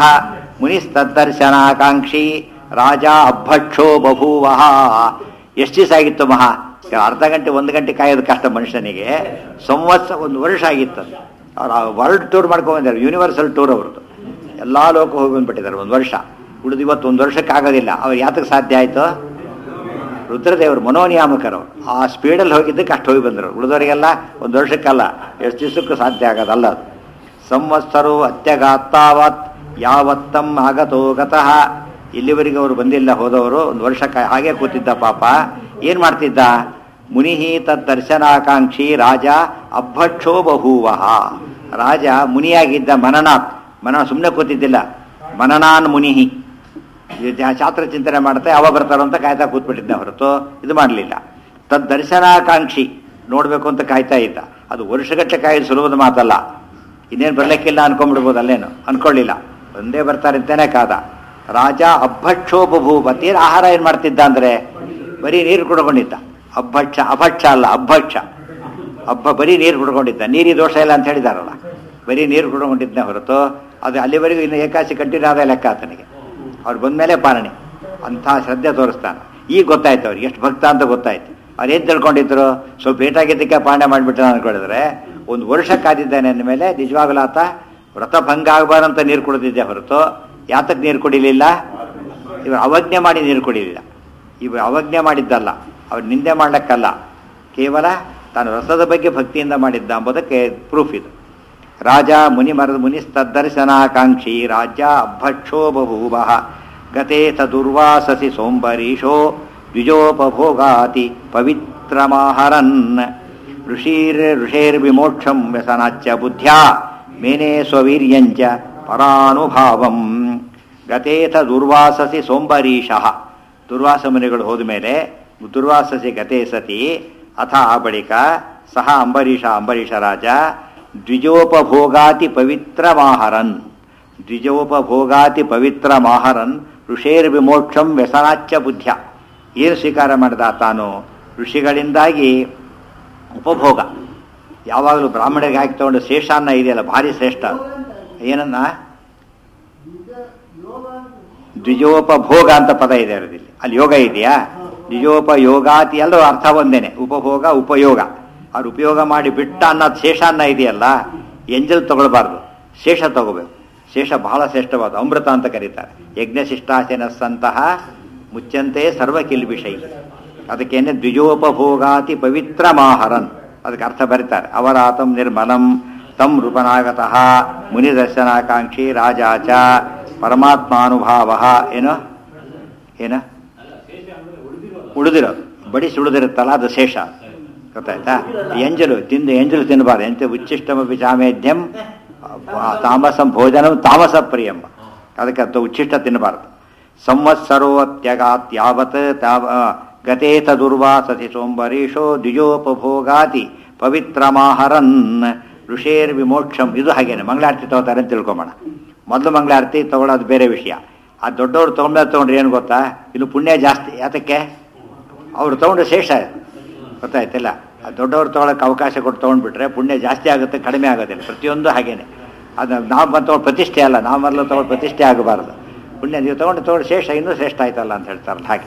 ಮುನಿಸ್ತದ್ದರ್ಶನಾಕಾಂಕ್ಷಿ ರಾಜ ಅಭಕ್ಷೋ ಬಭೂವ ಎಷ್ಟು ದಿವಸ ಆಗಿತ್ತು ಮಹಾ ಅರ್ಧ ಗಂಟೆ ಒಂದು ಗಂಟೆ ಕಾಯೋದು ಕಷ್ಟ ಮನುಷ್ಯನಿಗೆ ಸಂವತ್ಸ ಒಂದು ವರ್ಷ ಆಗಿತ್ತು ಅದು. ಅವ್ರು ವರ್ಲ್ಡ್ ಟೂರ್ ಮಾಡ್ಕೊಂಡ್ಬಂದಿದ್ದಾರೆ ಯೂನಿವರ್ಸಲ್ ಟೂರ್ ಅವ್ರದ್ದು ಎಲ್ಲ ಲೋಕ ಹೋಗಿ ಬಂದ್ಬಿಟ್ಟಿದ್ದಾರೆ ಒಂದು ವರ್ಷ ಉಳಿದು ಇವತ್ತು ಒಂದು ವರ್ಷಕ್ಕೆ ಆಗೋದಿಲ್ಲ ಅವ್ರು ಯಾತಕ್ಕೆ ಸಾಧ್ಯ ಆಯಿತು ರುದ್ರದೇವರು ಮನೋನಿಯಾಮಕರು ಆ ಸ್ಪೀಡಲ್ಲಿ ಹೋಗಿದ್ದಕ್ಕೆ ಅಷ್ಟು ಹೋಗಿ ಬಂದರು ಉಳಿದವರಿಗೆಲ್ಲ ಒಂದು ವರ್ಷಕ್ಕಲ್ಲ ಎಷ್ಟು ದಿವಸಕ್ಕೂ ಸಾಧ್ಯ ಆಗೋದಲ್ಲ ಅದು ಸಂವತ್ಸರು ಅತ್ಯಗಾತ್ತಾವತ್ ಯಾವತ್ತಂ ಆಗತೋ ಗತಃ ಇಲ್ಲಿವರೆಗೆ ಅವರು ಬಂದಿಲ್ಲ ಹೋದವರು ಒಂದು ವರ್ಷಕ್ಕೆ ಹಾಗೆ ಕೂತಿದ್ದ ಪಾಪ ಏನು ಮಾಡ್ತಿದ್ದ ಮುನಿಹಿ ತದ್ದರ್ಶನಾಕಾಂಕ್ಷಿ ರಾಜ ಅಭಕ್ಷೋ ಬಹೂವಹ ರಾಜ ಮುನಿಯಾಗಿದ್ದ ಮನನಾಥ್ ಮನ ಸುಮ್ಮನೆ ಕೂತಿದ್ದಿಲ್ಲ ಮನನಾನ್ ಮುನಿಹಿ ಇದು ಜಾ- ಶಾಸ್ತ್ರ ಚಿಂತನೆ ಮಾಡ್ತಾ ಯಾವಾಗ ಬರ್ತಾರೋ ಅಂತ ಕಾಯ್ತಾ ಕೂತ್ಬಿಟ್ಟಿದ್ದ ಹೊರತು ಇದು ಮಾಡಲಿಲ್ಲ ತದ್ ದರ್ಶನಾಕಾಂಕ್ಷಿ ನೋಡಬೇಕು ಅಂತ ಕಾಯ್ತಾ ಇದ್ದ ಅದು ವರ್ಷಗಟ್ಟಲೆ ಕಾಯ್ದು ಸುಲಭದ ಮಾತಲ್ಲ ಇನ್ನೇನು ಬರ್ಲಿಕ್ಕಿಲ್ಲ ಅನ್ಕೊಂಡ್ಬಿಡ್ಬೋದು ಅಲ್ಲೇನು ಅನ್ಕೊಳ್ಳಿಲ್ಲ ಒಂದೇ ಬರ್ತಾರೆ ಅಂತಾನೆ ಕಾದ ರಾಜ ಅಭಕ್ಷೋ ಬಭೂ ಮತ್ತೇನು ಆಹಾರ ಏನು ಮಾಡ್ತಿದ್ದ ಅಂದರೆ ಬರೀ ನೀರು ಕುಡ್ಕೊಂಡಿದ್ದ ಅಭಕ್ಷ ಅಭಕ್ಷ ಅಲ್ಲ ಅಭಕ್ಷ ಹಬ್ಬ ಬರೀ ನೀರು ಕುಡ್ಕೊಂಡಿದ್ದ ನೀರಿ ದೋಷ ಇಲ್ಲ ಅಂತ ಹೇಳಿದಾರಲ್ಲ ಬರೀ ನೀರು ಕುಡ್ಕೊಂಡಿದ್ದ ಹೊರತು ಅದು ಅಲ್ಲಿವರೆಗೂ ಇನ್ನು ಏಕಾಸಿ ಕಂಟಿನ್ಯೂ ಆದ ಲೆಕ್ಕ ಆತನಿಗೆ ಅವ್ರು ಬಂದಮೇಲೆ ಪಾಲನೆ ಅಂಥ ಶ್ರದ್ಧೆ ತೋರಿಸ್ತಾನೆ ಈಗ ಗೊತ್ತಾಯ್ತು ಅವ್ರಿಗೆ ಎಷ್ಟು ಭಕ್ತ ಅಂತ ಗೊತ್ತಾಯ್ತು ಅವ್ರು ಏನು ತಿಳ್ಕೊಂಡಿದ್ರು ಸ್ವಲ್ಪ ಏಟಾಗಿದ್ದಕ್ಕೆ ಪಾಲನೆ ಮಾಡಿಬಿಟ್ಟ ಅನ್ಕೊಂಡಿದ್ರೆ ಒಂದು ವರ್ಷ ಕಾದಿದ್ದಾನೆ ಅಂದಮೇಲೆ ನಿಜವಾಗಲೂ ಆತ ವ್ರತ ಭಂಗ ಆಗಬಾರಂತ ನೀರು ಕುಡಿದಿದ್ದೆ ಹೊರತು ಯಾತಕ್ಕೆ ನೀರು ಕುಡಿಲಿಲ್ಲ ಇವರು ಅವಜ್ಞೆ ಮಾಡಿ ನೀರು ಕುಡಿಲಿಲ್ಲ ಇವರು ಅವಜ್ಞೆ ಮಾಡಿದ್ದಲ್ಲ ಅವ್ರು ನಿಂದೆ ಮಾಡ್ಲಿಕ್ಕಲ್ಲ ಕೇವಲ ತಾನು ರಸದ ಬಗ್ಗೆ ಭಕ್ತಿಯಿಂದ ಮಾಡಿದ್ದ ಎಂಬುದಕ್ಕೆ ಪ್ರೂಫ್ ಇದು ರಾಜ ಮುನಿ ಮರದ ಮುನಿಸ್ತದ್ದರ್ಶನಾಕಾಂಕ್ಷಿ ರಾಜ್ಯ ಅಭಕ್ಷೋ ಬಭೂವ ಗತೆ ತದುರ್ವಾಸಸಿ ಸೋಂಬರೀಶೋ ದ್ವಿಜೋಪಭೋಗಾತಿ ಪವಿತ್ರಮಾಹರನ್ ಋಷೀರ್ ಋಷೇರ್ವಿಮೋಕ್ಷಂ ವ್ಯಸನಾಚ್ಚ ಬುದ್ಧ್ಯಾ ಮೇನೆ ಸ್ವವೀರ್ಯಂಚ ಪರಾನುಭಾವಂ ಗತೇಥ ದುರ್ವಾಸಸಿ ಸೋಂಬರೀಶಃ ದುರ್ವಾಸ ಮುನಿಗಳು ಹೋದ ಮೇಲೆ ದುರ್ವಾಸಸಿ ಗತೆ ಸತಿ ಅಥ ಆ ಬಳಿಕ ಸಹ ಅಂಬರೀಷ ಅಂಬರೀಷ ರಾಜ ದ್ವಿಜೋಪಭೋಗಾತಿ ಪವಿತ್ರ ಮಾಹರನ್ ದ್ವಿಜೋಪಭೋಗಾತಿ ಪವಿತ್ರ ಮಾಹರನ್ ಋಷೇರ್ ವಿಮೋಕ್ಷಂ ವ್ಯಸನಾಚ್ಯ ಬುದ್ಧ್ಯ ಏನು ಸ್ವೀಕಾರ ಮಾಡಿದ ತಾನು ಋಷಿಗಳಿಂದಾಗಿ ಉಪಭೋಗ ಯಾವಾಗಲೂ ಬ್ರಾಹ್ಮಣರಿಗೆ ಹಾಕಿ ತಗೊಂಡು ಶೇಷಾನ್ನ ಇದೆಯಲ್ಲ ಭಾರಿ ಶ್ರೇಷ್ಠ ಏನನ್ನ ದ್ವಿಜೋಪಭೋಗ ಅಂತ ಪದ ಇದೆ ಅದರಲ್ಲಿ ಅಲ್ಲಿ ಯೋಗ ಇದೆಯಾ ದ್ವಿಜೋಪಯೋಗಾತಿ ಎಲ್ಲರೂ ಅರ್ಥ ಒಂದೇನೆ ಉಪಭೋಗ ಉಪಯೋಗ ಅವ್ರು ಉಪಯೋಗ ಮಾಡಿ ಬಿಟ್ಟ ಅನ್ನೋದು ಶೇಷಾನ್ನ ಇದೆಯಲ್ಲ ಎಂಜಲ್ ತಗೊಳ್ಬಾರ್ದು ಶೇಷ ತಗೋಬೇಕು ಶೇಷ ಬಹಳ ಶ್ರೇಷ್ಠವಾದ ಅಮೃತ ಅಂತ ಕರೀತಾರೆ ಯಜ್ಞಶಿಷ್ಟಾಸನ ಸಂತಹ ಮುಚ್ಚಂತೆ ಸರ್ವ ಕಿಲ್ಬಿಷೈ ಅದಕ್ಕೇನೆ ದ್ವಿಜೋಪಭೋಗಾತಿ ಪವಿತ್ರ ಮಾಹರನ್ ಅದಕ್ಕೆ ಅರ್ಥ ಬರೀತಾರೆ ಅವರಾತಂ ನಿರ್ಮಲಂ ತಂ ರೂಪನಾಗತಃ ಮುನಿದರ್ಶನಾಕಾಂಕ್ಷಿ ರಾಜಾಚ ಪರಮಾತ್ಮಾನುಭಾವ ಏನು ಏನ ಉಳಿದಿರೋದು ಬಡಿಸಿ ಉಳಿದಿರುತ್ತಲ್ಲ ಅದು ಶೇಷ ಗೊತ್ತಾಯ್ತಾ ಎಂಜಲು ತಿಂದು ಎಂಜಲು ತಿನ್ನಬಾರ್ದು ಎಂತ ಉಚ್ಚಿಷ್ಟಮಪಿ ಚಾಮೇಧ್ಯಂ ತಾಮಸಂ ಭೋಜನಂ ತಾಮಸ ಪ್ರಿಯಂ ಅದಕ್ಕೆ ಅದು ಉಚ್ಚಿಷ್ಟ ತಿನ್ನಬಾರ್ದು ಸಂವತ್ಸರೋತ್ಯಗಾತ್ ಯಾವತ್ ತಾವ ಗತೇತ ದುರ್ವಾಸತಿ ಸೋಂಬರೀಶೋ ದ್ವಿಜೋಪಭೋಗಾತಿ ಪವಿತ್ರಮಾಹರನ್ ಋಷೇರ್ ವಿಮೋಕ್ಷಂ ಇದು ಹಾಗೇನೆ ಮಂಗಳಾರತಿ ತಗೋತಾರೆ ಅಂತ ತಿಳ್ಕೊಂಬೋಣ ಮೊದಲು ಮಂಗಳಾರತಿ ತಗೊಳ್ಳೋದು ಬೇರೆ ವಿಷಯ ಆ ದೊಡ್ಡವರು ತೊಗೊಂಡ್ಮೇಲೆ ತೊಗೊಂಡ್ರೆ ಏನು ಗೊತ್ತಾ ಇನ್ನು ಪುಣ್ಯ ಜಾಸ್ತಿ ಯಾತಕ್ಕೆ ಅವ್ರು ತೊಗೊಂಡ್ರೆ ಶೇಷ ಗೊತ್ತಾಯ್ತಿಲ್ಲ ಆ ದೊಡ್ಡವ್ರು ತೊಗೊಳಕ್ಕೆ ಅವಕಾಶ ಕೊಟ್ಟು ತೊಗೊಂಡ್ಬಿಟ್ರೆ ಪುಣ್ಯ ಜಾಸ್ತಿ ಆಗುತ್ತೆ ಕಡಿಮೆ ಆಗೋದಿಲ್ಲ ಪ್ರತಿಯೊಂದು ಹಾಗೇನೆ ಅದು ನಾವು ಬಂದು ತೊಗೊಂಡು ಪ್ರತಿಷ್ಠೆ ಅಲ್ಲ ನಾವು ಮೊದಲು ತೊಗೊಂಡು ಪ್ರತಿಷ್ಠೆ ಆಗಬಾರ್ದು ಪುಣ್ಯ ನೀವು ತೊಗೊಂಡು ತೊಗೊಂಡು ಶೇಷ ಇನ್ನೂ ಶ್ರೇಷ್ಠ ಆಯ್ತಲ್ಲ ಅಂತ ಹೇಳ್ತಾರಲ್ಲ ಹಾಗೆ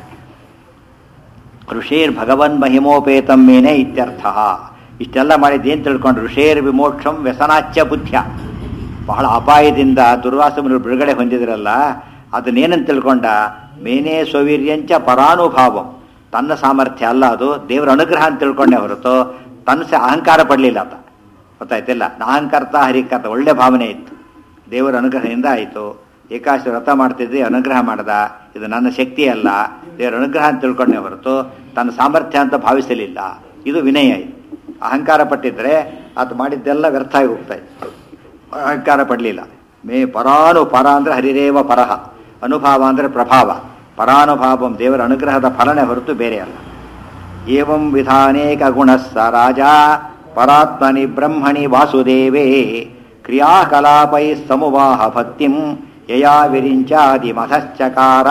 ಋಷೇರ್ ಭಗವನ್ ಮಹಿಮೋಪೇತಂ ಮೇನೆ ಇತ್ಯರ್ಥ ಇಷ್ಟೆಲ್ಲ ಮಾಡಿದ್ದು ಏನು ತಿಳ್ಕೊಂಡು ಋಷೇರ್ ವಿಮೋಕ್ಷಂ ವ್ಯಸನಾಚ್ಯ ಬುದ್ಧ್ಯ ಬಹಳ ಅಪಾಯದಿಂದ ದುರ್ವಾಸಮನು ಬಿಡುಗಡೆ ಹೊಂದಿದ್ರಲ್ಲ ಅದನ್ನೇನಂತ ತಿಳ್ಕೊಂಡ ಮೇನೇ ಸ್ವವೀರ್ಯಂಚ ಪರಾನುಭಾವಂ ತನ್ನ ಸಾಮರ್ಥ್ಯ ಅಲ್ಲ ಅದು ದೇವರ ಅನುಗ್ರಹ ಅಂತ ತಿಳ್ಕೊಂಡೆ ಹೊರತು ತನ್ನ ಸಹ ಅಹಂಕಾರ ಪಡಲಿಲ್ಲ ಆತ ಗೊತ್ತಾಯ್ತಿಲ್ಲ ಅಹಂಕರ್ತ ಹರಿಕರ್ತ ಒಳ್ಳೆ ಭಾವನೆ ಇತ್ತು ದೇವರ ಅನುಗ್ರಹದಿಂದ ಆಯಿತು ಏಕಾಶಿ ವ್ರತ ಮಾಡ್ತಿದ್ದೆ ಅನುಗ್ರಹ ಮಾಡ್ದ ಇದು ನನ್ನ ಶಕ್ತಿ ಅಲ್ಲ ದೇವರ ಅನುಗ್ರಹ ಅಂತ ತಿಳ್ಕೊಂಡೆ ಹೊರತು ತನ್ನ ಸಾಮರ್ಥ್ಯ ಅಂತ ಭಾವಿಸಲಿಲ್ಲ ಇದು ವಿನಯ ಇದು ಅಹಂಕಾರ ಪಟ್ಟಿದ್ರೆ ಆತ ಮಾಡಿದ್ದೆಲ್ಲ ವ್ಯರ್ಥ ಆಗಿ ಹೋಗ್ತಾ ಇತ್ತು ಅಹಂಕಾರ ಪಡಲಿಲ್ಲ ಮೇ ಪರಾನು ಪರ ಅಂದರೆ ಹರಿರೇವ ಪರಹ ಅನುಭಾವ ಅಂದರೆ ಪ್ರಭಾವ ಪರಾನುಭಾವಂ ದೇವರ ಅನುಗ್ರಹದ ಫಲನೆ ಹೊರತು ಬೇರೆ ಅಲ್ಲ ಏವಂ ವಿಧಾನೇಕ ಗುಣಸ್ಸ ರಾಜ ಪರಾತ್ಮನಿ ಬ್ರಹ್ಮಣಿ ವಾಸುದೇವೇ ಕ್ರಿಯಾಕಲಾಪೈ ಸಮುವಾಹ ಭಕ್ತಿಂ ಯಯಾ ವಿರಿಂಚಾದಿ ಮಧಶ್ಚಕಾರ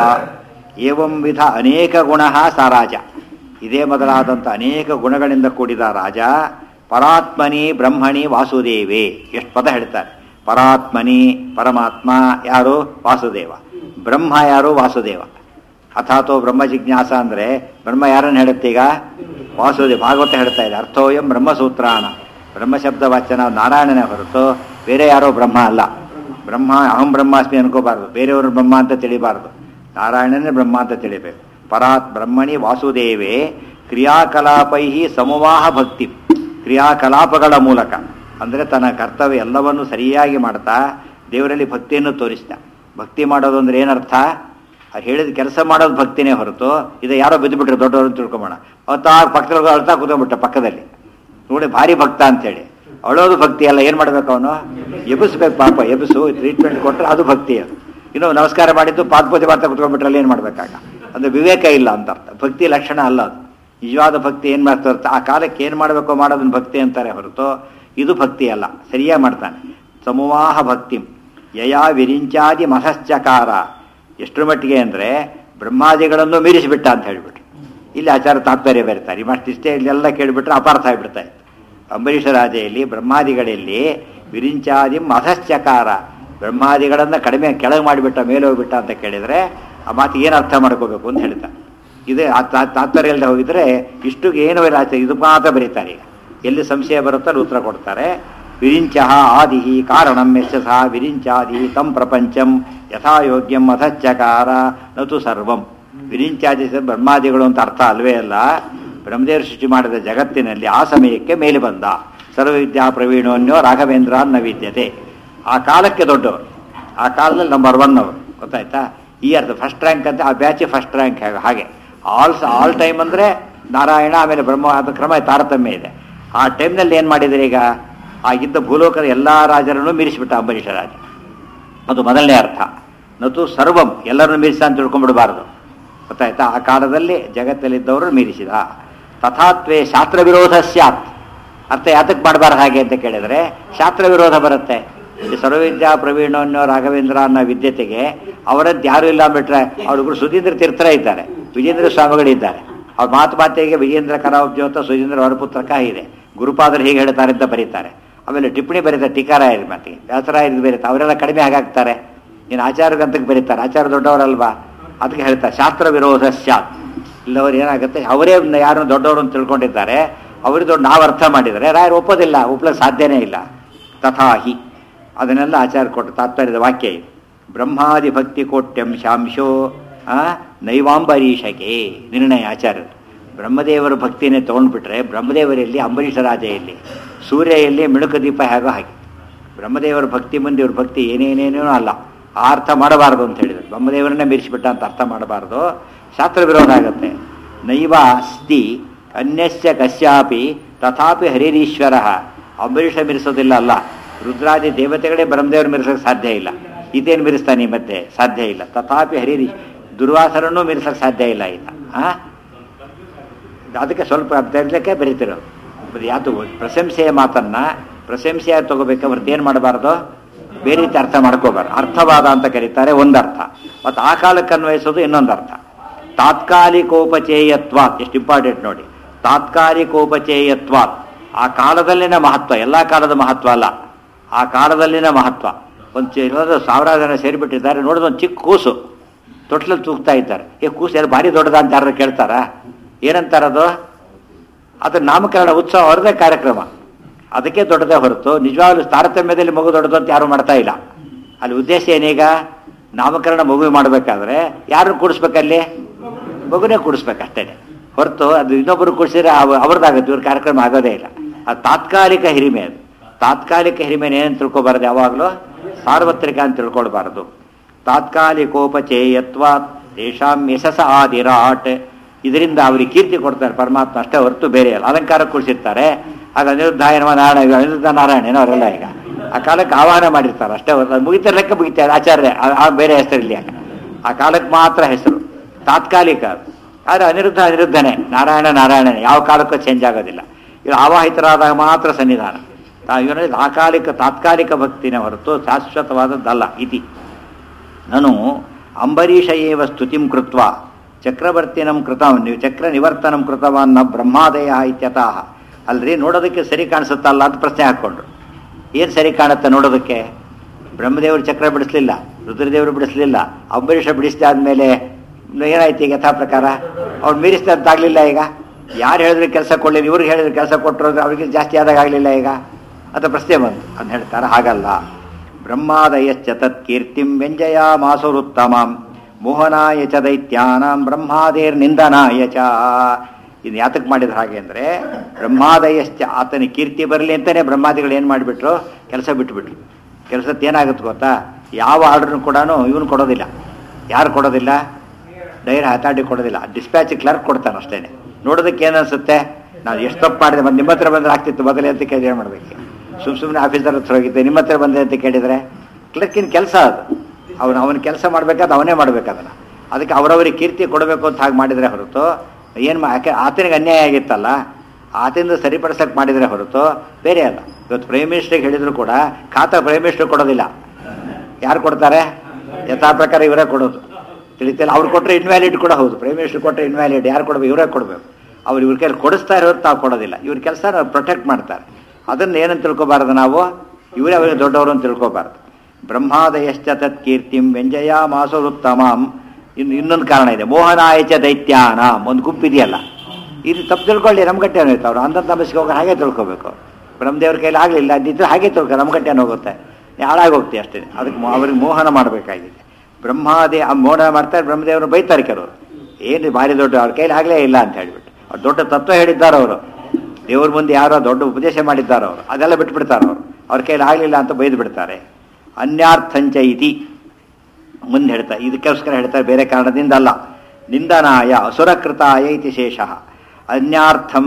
ಏವಂ ವಿಧ ಅನೇಕ ಗುಣ ಸ ರಾಜ ಇದೇ ಮೊದಲಾದಂಥ ಅನೇಕ ಗುಣಗಳಿಂದ ಕೂಡಿದ ರಾಜ ಪರಾತ್ಮನಿ ಬ್ರಹ್ಮಣಿ ವಾಸುದೇವೇ ಎಷ್ಟು ಪದ ಹೇಳ್ತಾರೆ ಪರಾತ್ಮನಿ ಪರಮಾತ್ಮ ಯಾರು ವಾಸುದೇವ ಬ್ರಹ್ಮ ಯಾರು ವಾಸುದೇವ ಅಥಾತೋ ಬ್ರಹ್ಮ ಜಿಜ್ಞಾಸ ಅಂದರೆ ಬ್ರಹ್ಮ ಯಾರನ್ನು ಹೇಳುತ್ತೆ ಈಗ ವಾಸುದೇವ ಭಾಗವತ ಹೇಳ್ತಾ ಇದೆ ಅರ್ಥೋಯಂ ಬ್ರಹ್ಮಸೂತ್ರಾಣ ಬ್ರಹ್ಮಶಬ್ದ ವಾಚನ ನಾರಾಯಣನೇ ಹೊರತು ಬೇರೆ ಯಾರೋ ಬ್ರಹ್ಮ ಅಲ್ಲ ಬ್ರಹ್ಮ ಅಹಂ ಬ್ರಹ್ಮಾಸ್ಮಿ ಅನ್ಕೋಬಾರ್ದು ಬೇರೆಯವರು ಬ್ರಹ್ಮ ಅಂತ ತಿಳಿಬಾರ್ದು ನಾರಾಯಣನೇ ಬ್ರಹ್ಮ ಅಂತ ತಿಳಿಬೇಕು ಪರಾತ್ ಬ್ರಹ್ಮಣಿ ವಾಸುದೇವೇ ಕ್ರಿಯಾಕಲಾಪೈ ಸಮವಾಹ ಭಕ್ತಿ ಕ್ರಿಯಾಕಲಾಪಗಳ ಮೂಲಕ ಅಂದರೆ ತನ್ನ ಕರ್ತವ್ಯ ಎಲ್ಲವನ್ನು ಸರಿಯಾಗಿ ಮಾಡ್ತಾ ದೇವರಲ್ಲಿ ಭಕ್ತಿಯನ್ನು ತೋರಿಸ್ತಾ ಭಕ್ತಿ ಮಾಡೋದು ಅಂದ್ರೆ ಏನರ್ಥ ಅದು ಹೇಳಿದ ಕೆಲಸ ಮಾಡೋದು ಭಕ್ತಿನೇ ಹೊರತು ಇದು ಯಾರೋ ಬಿದ್ದುಬಿಟ್ರೆ ದೊಡ್ಡವರು ಅಂತ ತಿಳ್ಕೊಂಬೋಣ ಅವತ್ತಾ ಪಕ್ಕದಲ್ಲಿ ಅಳ್ತಾ ಕೂತ್ಕೊಂಡ್ಬಿಟ್ಟ ಪಕ್ಕದಲ್ಲಿ ನೋಡಿ ಭಾರಿ ಭಕ್ತ ಅಂತೇಳಿ ಅಳೋದು ಭಕ್ತಿ ಅಲ್ಲ ಏನು ಮಾಡ್ಬೇಕು ಅವನು ಎಬ್ಬಿಸ್ಬೇಕು ಪಾಪ ಎಬ್ಬಿಸು ಟ್ರೀಟ್ಮೆಂಟ್ ಕೊಟ್ಟರೆ ಅದು ಭಕ್ತಿ ಅದು ಇನ್ನು ನಮಸ್ಕಾರ ಮಾಡಿದ್ದು ಪಾದಪೂಜೆ ಮಾಡ್ತಾ ಕುತ್ಕೊಂಡ್ಬಿಟ್ರಲ್ಲಿ ಏನು ಮಾಡ್ಬೇಕಾಗ ಅಂದ್ರೆ ವಿವೇಕ ಇಲ್ಲ ಅಂತ ಅರ್ಥ ಭಕ್ತಿ ಲಕ್ಷಣ ಅಲ್ಲ ಅದು ನಿಜವಾದ ಭಕ್ತಿ ಏನು ಮಾಡ್ತಾ ಆ ಕಾಲಕ್ಕೆ ಏನು ಮಾಡಬೇಕು ಮಾಡೋದನ್ನ ಭಕ್ತಿ ಅಂತಾರೆ ಹೊರತು ಇದು ಭಕ್ತಿ ಅಲ್ಲ ಸರಿಯಾಗಿ ಮಾಡ್ತಾನೆ ಸಮೂಹ ಭಕ್ತಿ ಯಯಾ ವಿರಿಂಚಾದಿ ಮಹಶ್ಚಕಾರ ಎಷ್ಟರ ಮಟ್ಟಿಗೆ ಅಂದರೆ ಬ್ರಹ್ಮಾದಿಗಳನ್ನು ಮೀರಿಸಿಬಿಟ್ಟ ಅಂತ ಹೇಳಿಬಿಟ್ರು ಇಲ್ಲಿ ಆಚಾರ ತಾತ್ಪರ್ಯ ಬರೀತಾರೆ ಮತ್ತಿಷ್ಟೇ ಇಲ್ಲೆಲ್ಲ ಕೇಳಿಬಿಟ್ರೆ ಅಪಾರ್ಥ ಆಗಿಬಿಡ್ತಾ ಇತ್ತು ಅಂಬರೀಷ ರಾಜೆಯಲ್ಲಿ ಬ್ರಹ್ಮಾದಿಗಳಲ್ಲಿ ವಿರಿಂಚಾದಿ ಮಧಶ್ಚಕಾರ ಬ್ರಹ್ಮಾದಿಗಳನ್ನು ಕಡಿಮೆ ಕೆಳಗೆ ಮಾಡಿಬಿಟ್ಟ ಮೇಲೆ ಹೋಗ್ಬಿಟ್ಟ ಅಂತ ಕೇಳಿದರೆ ಆ ಮಾತು ಏನು ಅರ್ಥ ಮಾಡ್ಕೋಬೇಕು ಅಂತ ಹೇಳ್ತಾರೆ ಇದೇ ಆ ತಾ- ತಾತ್ಪರ್ಯ ಇಲ್ಲದೆ ಹೋಗಿದ್ರೆ ಇಷ್ಟು ಏನು ಆಚಾರ ಇದು ಮಾತ್ರ ಬರೀತಾರೆ ಈಗ ಎಲ್ಲಿ ಸಂಶಯ ಬರುತ್ತೋ ಅಲ್ಲಿ ಉತ್ತರ ಕೊಡ್ತಾರೆ ವಿರಿಂಚ ಆದಿ ಕಾರಣಂ ಯಶಸ ವಿರಿಂಚಾದಿ ತಂ ಪ್ರಪಂಚಂ ಯಥಾಯೋಗ್ಯಂ ಅಧಚ್ಚಕಾರ ನತು ಸರ್ವಂ ವಿರಿಂಚಾದಿ ಸ- ಬ್ರಹ್ಮಾದಿಗಳು ಅಂತ ಅರ್ಥ ಅಲ್ವೇ ಅಲ್ಲ ಬ್ರಹ್ಮದೇವರು ಸೃಷ್ಟಿ ಮಾಡಿದ ಜಗತ್ತಿನಲ್ಲಿ ಆ ಸಮಯಕ್ಕೆ ಮೇಲೆ ಬಂದ ಸರ್ವವಿದ್ಯಾ ಪ್ರವೀಣೋನ್ಯೋ ರಾಘವೇಂದ್ರ ನ ವಿದ್ಯತೆ ಆ ಕಾಲಕ್ಕೆ ದೊಡ್ಡವರು ಆ ಕಾಲದಲ್ಲಿ ನಂಬರ್ ಒನ್ ಅವರು ಗೊತ್ತಾಯ್ತಾ ಈ ಅರ್ಥ ಫಸ್ಟ್ ರ್ಯಾಂಕ್ ಅಂತ ಆ ಬ್ಯಾಚ್ ಫಸ್ಟ್ ರ್ಯಾಂಕ್ ಹಾಗೆ ಆಲ್ ಆಲ್ ಟೈಮ್ ಅಂದರೆ ನಾರಾಯಣ ಆಮೇಲೆ ಬ್ರಹ್ಮ ಅದು ಕ್ರಮ ತಾರತಮ್ಯ ಇದೆ ಆ ಟೈಮ್ನಲ್ಲಿ ಏನು ಮಾಡಿದರೆ ಈಗ ಆಗಿದ್ದ ಭೂಲೋಕದ ಎಲ್ಲ ರಾಜರನ್ನು ಮೀರಿಸಿಬಿಟ್ಟ ಅಂಬರೀಷ ರಾಜ ಅದು ಮೊದಲನೇ ಅರ್ಥ ನತು ಸರ್ವಂ ಎಲ್ಲರನ್ನು ಮೀರಿಸ ಅಂತ ತಿಳ್ಕೊಂಡ್ಬಿಡಬಾರದು ಗೊತ್ತಾಯ್ತಾ ಆ ಕಾಲದಲ್ಲಿ ಜಗತ್ತಲ್ಲಿದ್ದವರು ಮೀರಿಸಿದ ತಥಾತ್ವೇ ಶಾಸ್ತ್ರ ವಿರೋಧ ಸ್ಯಾತ್ ಅರ್ಥ ಯಾತಕ್ಕೆ ಮಾಡಬಾರ್ದು ಹಾಗೆ ಅಂತ ಕೇಳಿದರೆ ಶಾಸ್ತ್ರ ವಿರೋಧ ಬರುತ್ತೆ ಈ ಸರ್ವವಿದ್ಯಾ ಪ್ರವೀಣನ್ಯೋ ರಾಘವೇಂದ್ರ ಅನ್ನೋ ವಿದ್ಯತೆಗೆ ಅವರದ್ದು ಯಾರು ಇಲ್ಲ ಅಂದ್ಬಿಟ್ರೆ ಅವ್ರಿಬ್ರು ಸುಧೀಂದ್ರ ತೀರ್ಥರ ಇದ್ದಾರೆ ವಿಜೇಂದ್ರ ಸ್ವಾಮಿಗಳಿದ್ದಾರೆ ಅವ್ರ ಮಾತು ಮಾತಿಗೆ ವಿಜೇಂದ್ರ ಕರಾವಜ್ಯೋತ ಸುಧೀಂದ್ರ ಹೊರಪುತ್ರಕ ಇದೆ ಗುರುಪಾದರು ಹೀಗೆ ಹೇಳ್ತಾರೆ ಅಂತ ಬರೀತಾರೆ ಆಮೇಲೆ ಟಿಪ್ಪಣಿ ಬರೀತಾರೆ ಟೀಕಾರಾಯರ ಮಾತಿಗೆ ವ್ಯಾಸರಾಯರು ಬರೀತಾರೆ ಅವರೆಲ್ಲ ಕಡಿಮೆ ಹಾಗಾಗ್ತಾರೆ ಇನ್ನು ಆಚಾರ ಗ್ರಂಥಕ್ಕೆ ಬರೀತಾರೆ ಆಚಾರ ದೊಡ್ಡವರಲ್ವಾ ಅದಕ್ಕೆ ಹೇಳ್ತಾರೆ ಶಾಸ್ತ್ರ ವಿರೋಧ ಸ್ಯಾತ್ ಇಲ್ಲವರು ಏನಾಗುತ್ತೆ ಅವರೇ ಯಾರನ್ನು ದೊಡ್ಡವರು ಅಂತ ತಿಳ್ಕೊಂಡಿದ್ದಾರೆ ಅವರು ದೊಡ್ಡ ನಾವು ಅರ್ಥ ಮಾಡಿದರೆ ರಾಯರು ಒಪ್ಪೋದಿಲ್ಲ ಒಪ್ಪಲು ಸಾಧ್ಯನೇ ಇಲ್ಲ ತಥಾಹಿ ಅದನ್ನೆಲ್ಲ ಆಚಾರ ಕೊಟ್ಟು ತಾತ್ಪರ್ಯದ ವಾಕ್ಯ ಇದು ಬ್ರಹ್ಮಾದಿ ಭಕ್ತಿ ಕೋಟ್ಯಂ ಶಾಂಶೋ ಆ, ನೈವಾಂಬರೀಷಕೆ ನಿರ್ಣಯ ಆಚಾರ್ಯರು ಬ್ರಹ್ಮದೇವರ ಭಕ್ತಿನೇ ತೊಗೊಂಡ್ಬಿಟ್ರೆ ಬ್ರಹ್ಮದೇವರಲ್ಲಿ ಅಂಬರೀಷ ರಾಜ ಎಲ್ಲಿ ಸೂರ್ಯ ಎಲ್ಲಿ ಮಿಣುಕು ದೀಪ ಹೇಗೋ ಹಾಗೆ ಬ್ರಹ್ಮದೇವರ ಭಕ್ತಿ ಮುಂದೆ ಇವ್ರ ಭಕ್ತಿ ಏನೇನೇನೋ ಅಲ್ಲ ಆ ಅರ್ಥ ಮಾಡಬಾರದು ಅಂತ ಹೇಳಿದ್ರು ಬ್ರಹ್ಮದೇವರನ್ನೇ ಮೀರಿಸಿಬಿಟ್ಟ ಅಂತ ಅರ್ಥ ಮಾಡಬಾರದು ಶಾಸ್ತ್ರ ವಿರೋಧ ಆಗುತ್ತೆ ನೈವ ಅಸ್ತಿ ಅನ್ಯಸ್ಯ ಕಶ್ಯಾಪಿ ತಥಾಪಿ ಹರಿರೀಶ್ವರ ಅಂಬರೀಷ ಮೀರಿಸೋದಿಲ್ಲ ಅಲ್ಲ ರುದ್ರಾದಿ ದೇವತೆಗಳೇ ಬ್ರಹ್ಮದೇವರು ಮೀರಿಸೋಕೆ ಸಾಧ್ಯ ಇಲ್ಲ ಇದೇನು ಮೀರಿಸ್ತಾನೆ ಈ ಮಧ್ಯೆ ಸಾಧ್ಯ ಇಲ್ಲ ತಥಾಪಿ ಹರಿರೀ ದುರ್ವಾಸರನ್ನು ಮೀರಿಸೋಕೆ ಸಾಧ್ಯ ಇಲ್ಲ ಇಲ್ಲ ಆ ಅದಕ್ಕೆ ಸ್ವಲ್ಪ ತೆರಲಿಕ್ಕೆ ಬರೀತಿರೋ ಯಾವುದು ಪ್ರಶಂಸೆಯ ಮಾತನ್ನ ಪ್ರಶಂಸೆಯಾಗಿ ತಗೋಬೇಕು ಹೊರತು ಏನು ಮಾಡಬಾರ್ದು ಬೇರೆ ರೀತಿ ಅರ್ಥ ಮಾಡ್ಕೋಬಾರ್ದು ಅರ್ಥವಾದ ಅಂತ ಕರೀತಾರೆ ಒಂದರ್ಥ ಮತ್ತು ಆ ಕಾಲಕ್ಕೆ ಅನ್ವಯಿಸೋದು ಇನ್ನೊಂದು ಅರ್ಥ ತಾತ್ಕಾಲಿಕೋಪಚೇಯತ್ವಾತ್ ಎಷ್ಟು ಇಂಪಾರ್ಟೆಂಟ್ ನೋಡಿ ತಾತ್ಕಾಲಿಕೋಪಚೇಯತ್ವಾತ್ ಆ ಕಾಲದಲ್ಲಿನ ಮಹತ್ವ ಎಲ್ಲ ಕಾಲದ ಮಹತ್ವ ಅಲ್ಲ ಆ ಕಾಲದಲ್ಲಿನ ಮಹತ್ವ ಒಂದು ಚಿ- ಇರೋದು ಸಾವಿರಾರು ಜನ ಸೇರಿಬಿಟ್ಟಿದ್ದಾರೆ ನೋಡಿದ ಒಂದು ಚಿಕ್ಕ ಕೂಸು ತೊಟ್ಲಲ್ಲಿ ತೂಗ್ತಾ ಇದ್ದಾರೆ ಏ ಕೂಸು ಯಾರು ಭಾರಿ ದೊಡ್ಡದ ಅಂತ ಯಾರು ಕೇಳ್ತಾರಾ ಏನಂತಾರದು ಅದು ನಾಮಕರಣ ಉತ್ಸವ ಹೊರದೇ ಕಾರ್ಯಕ್ರಮ ಅದಕ್ಕೆ ದೊಡ್ಡದೇ ಹೊರತು ನಿಜವಾಗ್ಲೂ ತಾರತಮ್ಯದಲ್ಲಿ ಮಗು ದೊಡ್ಡದು ಅಂತ ಯಾರು ಮಾಡ್ತಾ ಇಲ್ಲ ಅಲ್ಲಿ ಉದ್ದೇಶ ಏನೀಗ ನಾಮಕರಣ ಮಗು ಮಾಡಬೇಕಾದ್ರೆ ಯಾರನ್ನು ಕೂಡಿಸ್ಬೇಕಲ್ಲಿ ಮಗುನೇ ಕೂಡಿಸ್ಬೇಕು ಅಷ್ಟೇ ಹೊರತು ಅದು ಇನ್ನೊಬ್ಬರು ಕೂಡಿಸಿದ್ರೆ ಅವ್ರದ್ದಾಗುತ್ತೆ ಇವ್ರ ಕಾರ್ಯಕ್ರಮ ಆಗೋದೇ ಇಲ್ಲ ಅದು ತಾತ್ಕಾಲಿಕ ಹಿರಿಮೆ ಅದು ತಾತ್ಕಾಲಿಕ ಹಿರಿಮೆನ ಏನಂತ ತಿಳ್ಕೊಬಾರ್ದು ಯಾವಾಗಲೂ ಸಾರ್ವತ್ರಿಕ ಅಂತ ತಿಳ್ಕೊಳ್ಬಾರ್ದು ತಾತ್ಕಾಲಿಕೋಪಚೇಯತ್ವ ತೇಷಾಂ ಯಶಸ ಆದಿರಾಟ್ ಇದರಿಂದ ಅವರಿಗೆ ಕೀರ್ತಿ ಕೊಡ್ತಾರೆ ಪರಮಾತ್ಮ ಅಷ್ಟೇ ಹೊರತು ಬೇರೆ ಅಲ್ಲ ಅಲಂಕಾರ ಕೂಡಿಸಿರ್ತಾರೆ ಆಗ ಅನಿರುದ್ಧಾಯನವ ನಾರಾಯಣ ಅನಿರುದ್ಧ ನಾರಾಯಣ ಏನೋ ಅವರೆಲ್ಲ ಈಗ ಆ ಕಾಲಕ್ಕೆ ಆಹ್ವಾನ ಮಾಡಿರ್ತಾರೆ ಅಷ್ಟೇ ಹೊರತು ಅದು ಮುಗಿತಾರೆ ಲೆಕ್ಕ ಮುಗಿತಾರೆ ಆಚಾರ್ಯ ಆ- ಆ ಬೇರೆ ಹೆಸರಿಲ್ಲ ಆಗ ಆ ಕಾಲಕ್ಕೆ ಮಾತ್ರ ಹೆಸರು ತಾತ್ಕಾಲಿಕ ಅದು. ಆದರೆ ಅನಿರುದ್ಧ ಅನಿರುದ್ಧನೇ ನಾರಾಯಣ ನಾರಾಯಣನೇ ಯಾವ ಕಾಲಕ್ಕೂ ಚೇಂಜ್ ಆಗೋದಿಲ್ಲ ಇವರು ಆವಾಹಿತರಾದಾಗ ಮಾತ್ರ ಸನ್ನಿಧಾನ ತಾ- ಇವನಲ್ಲಿ ಅಕಾಲಿಕ ತಾತ್ಕಾಲಿಕ ಭಕ್ತಿನೇ ಹೊರತು ಶಾಶ್ವತವಾದದ್ದಲ್ಲ ಇತಿ ನಾನು ಅಂಬರೀಷ ಏವ ಸ್ತುತಿಂ ಕೃತ್ವ ಚಕ್ರವರ್ತಿನಂ ಕೃತಂ ನೀವು ಚಕ್ರ ನಿವರ್ತನಂ ಕೃತವನ್ನ ಬ್ರಹ್ಮಾದಯ ಇತ್ಯತಃ ಅಲ್ರಿ ನೋಡೋದಕ್ಕೆ ಸರಿ ಕಾಣಿಸುತ್ತಲ್ಲ ಅಂತ ಪ್ರಶ್ನೆ ಹಾಕ್ಕೊಂಡ್ರು ಏನು ಸರಿ ಕಾಣುತ್ತೆ ನೋಡೋದಕ್ಕೆ ಬ್ರಹ್ಮದೇವರು ಚಕ್ರ ಬಿಡಿಸ್ಲಿಲ್ಲ ರುದ್ರದೇವರು ಬಿಡಿಸ್ಲಿಲ್ಲ ಅಂಬರೀಷ ಬಿಡಿಸಿದಾದ್ಮೇಲೆ ಏನಾಯ್ತು ಈಗ ಯಥಾ ಪ್ರಕಾರ ಅವ್ರು ಮೀರಿಸಿದಂತಾಗಲಿಲ್ಲ ಈಗ ಯಾರು ಹೇಳಿದ್ರೆ ಕೆಲಸ ಕೊಡಲಿಲ್ಲ ಇವ್ರಿಗೆ ಹೇಳಿದ್ರೆ ಕೆಲಸ ಕೊಟ್ಟರು ಅವ್ರಿಗೆ ಜಾಸ್ತಿ ಆದಾಗ ಆಗಲಿಲ್ಲ ಈಗ ಅಂತ ಪ್ರಶ್ನೆ ಬಂತು ಅಂತ ಹೇಳ್ತಾರೆ ಹಾಗಲ್ಲ ಬ್ರಹ್ಮಾದಯಶ್ಚ ತತ್ಕೀರ್ತಿಂ ವ್ಯಂಜಯ ಮಾಸುರುತ್ತಮಾಂ ಮೋಹನಾಯ ಚ ದೈತ್ಯಾನಾಂ ಬ್ರಹ್ಮಾದೇರ್ ನಿಂದನಾಯ ಚ ಇದು ಯಾತಕ್ಕೆ ಮಾಡಿದ್ರು ಹಾಗೆ ಅಂದರೆ ಬ್ರಹ್ಮಾದಯಶ್ಚ ಆತನ ಕೀರ್ತಿ ಬರಲಿ ಅಂತಲೇ ಬ್ರಹ್ಮಾದಿಗಳು ಏನು ಮಾಡಿಬಿಟ್ರು ಕೆಲಸ ಬಿಟ್ಬಿಟ್ರು ಕೆಲಸಕ್ಕೆ ಏನಾಗುತ್ತೆ ಗೊತ್ತಾ ಯಾವ ಆರ್ಡ್ರನ್ನು ಕೂಡ ಇವನು ಕೊಡೋದಿಲ್ಲ ಯಾರು ಕೊಡೋದಿಲ್ಲ ಡೈರಿ ಅಥಾರಿಟಿ ಕೊಡೋದಿಲ್ಲ ಡಿಸ್ಪ್ಯಾಚ್ ಕ್ಲರ್ಕ್ ಕೊಡ್ತಾನೆ ಅಷ್ಟೇ ನೋಡೋದಕ್ಕೆ ಏನು ಅನ್ಸುತ್ತೆ ನಾವು ಎಷ್ಟು ತಪ್ಪು ಮಾಡಿದೆ ಮತ್ತೆ ನಿಮ್ಮ ಹತ್ರ ಬಂದ್ರೆ ಆಗ್ತಿತ್ತು ಮೊದಲೇ ಅಂತ ಕೇಳಿ ಏನು ಮಾಡಬೇಕು ಸುಮ್ಮ ಸುಮ್ಮನೆ ಆಫೀಸರ್ ಹತ್ರ ಹೋಗಿದ್ದೆ ನಿಮ್ಮ ಹತ್ರ ಬಂದೆ ಅಂತ ಕೇಳಿದರೆ ಕ್ಲರ್ಕಿನ ಕೆಲಸ ಅದು ಅವನು ಅವನ ಕೆಲಸ ಮಾಡಬೇಕಾದ್ರೆ ಅವನೇ ಮಾಡ್ಬೇಕು ಅದನ್ನು ಅದಕ್ಕೆ ಅವರವರಿಗೆ ಕೀರ್ತಿ ಕೊಡಬೇಕು ಅಂತ ಹಾಗೆ ಮಾಡಿದರೆ ಹೊರತು ಏನು ಮಾ ಯಾಕೆ ಆತನಿಗೆ ಅನ್ಯಾಯ ಆಗಿತ್ತಲ್ಲ ಆತನಿಂದ ಸರಿಪಡಿಸಕ್ಕೆ ಮಾಡಿದರೆ ಹೊರತು ಬೇರೆ ಅಲ್ಲ ಇವತ್ತು ಪ್ರೈಮ್ ಮಿನಿಸ್ಟ್ರಿಗೆ ಹೇಳಿದ್ರು ಕೂಡ ಖಾತಾ ಪ್ರೈಮ್ ಮಿನಿಸ್ಟರ್ ಕೊಡೋದಿಲ್ಲ ಯಾರು ಕೊಡ್ತಾರೆ ಯಥಾ ಪ್ರಕಾರ ಇವರೇ ಕೊಡೋದು ತಿಳಿತಿಲ್ಲ ಅವ್ರು ಕೊಟ್ಟರೆ ಇನ್ವ್ಯಾಲಿಡ್ ಕೂಡ ಹೌದು ಪ್ರೈಮ್ ಮಿನಿಸ್ಟರ್ ಕೊಟ್ಟರೆ ಇನ್ವ್ಯಾಲಿಡ್ ಯಾರು ಕೊಡಬೇಕು ಇವರೇ ಕೊಡಬೇಕು ಅವ್ರು ಇವ್ರ ಕೈಲಿ ಕೊಡಿಸ್ತಾ ಇರೋದು ತಾವು ಕೊಡೋದಿಲ್ಲ ಇವ್ರ ಕೆಲಸ ಪ್ರೊಟೆಕ್ಟ್ ಮಾಡ್ತಾರೆ ಅದನ್ನು ಏನಂತ ತಿಳ್ಕೊಬಾರ್ದು ನಾವು ಇವರೇ ಅವರಿಗೆ ದೊಡ್ಡವರು ಅಂತ ತಿಳ್ಕೊಬಾರ್ದು ಬ್ರಹ್ಮಾದಯಶ್ಚ ತತ್ ಕೀರ್ತಿಂ ವ್ಯಂಜಯ ಮಾಸುರುತ್ತಮಾಂ ಇನ್ನು ಇನ್ನೊಂದು ಕಾರಣ ಇದೆ ಮೋಹನಾಯಚ ದೈತ್ಯಾನಾಂ ಒಂದು ಗುಂಪಿದೆಯಲ್ಲ ಇದು ತಪ್ಪು ತಿಳ್ಕೊಳ್ಳಿ ನಮ್ಮ ಗಟ್ಟೆ ಹೋಯ್ತು ಅವರು ಅಂಧ ತಮಸ್ಗೆ ಹೋಗಿ ಹಾಗೆ ತಿಳ್ಕೊಬೇಕು ಬ್ರಹ್ಮದೇವ್ರ ಕೈಲಿ ಆಗಲಿಲ್ಲ ಅದಿದ್ರೆ ಹಾಗೆ ತಿಳ್ಕೊ ನಮ್ಮ ಗಟ್ಟೆನ ಹೋಗುತ್ತೆ ಹಾಳಾಗಿ ಹೋಗ್ತೀವಿ ಅಷ್ಟೇ ಅದಕ್ಕೆ ಮೋ- ಅವ್ರಿಗೆ ಮೋಹನ ಮಾಡಬೇಕಾಗಿದೆ ಬ್ರಹ್ಮಾದಿ ಆ ಮೋಹನ ಮಾಡ್ತಾರೆ ಬ್ರಹ್ಮದೇವರು ಬೈತಾರೆ ಕೆಲವರು ಏನು ಭಾರಿ ದೊಡ್ಡ ಅವ್ರ ಕೈಲಿ ಆಗಲೇ ಇಲ್ಲ ಅಂತ ಹೇಳ್ಬಿಟ್ಟು ಅವ್ರು ದೊಡ್ಡ ತತ್ವ ಹೇಳಿದ್ದಾರೆ ಅವರು ದೇವ್ರ ಮುಂದೆ ಯಾರೋ ದೊಡ್ಡ ಉಪದೇಶ ಮಾಡಿದ್ದಾರೆ ಅವರು ಅದೆಲ್ಲ ಬಿಟ್ಬಿಡ್ತಾರೆ ಅವರು ಅವ್ರ ಕೈಲಿ ಆಗಲಿಲ್ಲ ಅಂತ ಬೈದು ಬಿಡ್ತಾರೆ ಅನ್ಯಾರ್ಥಂಚ ಇತಿ ಮುಂದೆ ಹೇಳ್ತಾರೆ ಇದಕ್ಕೋಸ್ಕರ ಹೇಳ್ತಾರೆ ಬೇರೆ ಕಾರಣದಿಂದ ಅಲ್ಲ ನಿಂದನಾಯ ಅಸುರಕೃತಾಯ ಇತಿ ಶೇಷ ಅನ್ಯಾರ್ಥಂ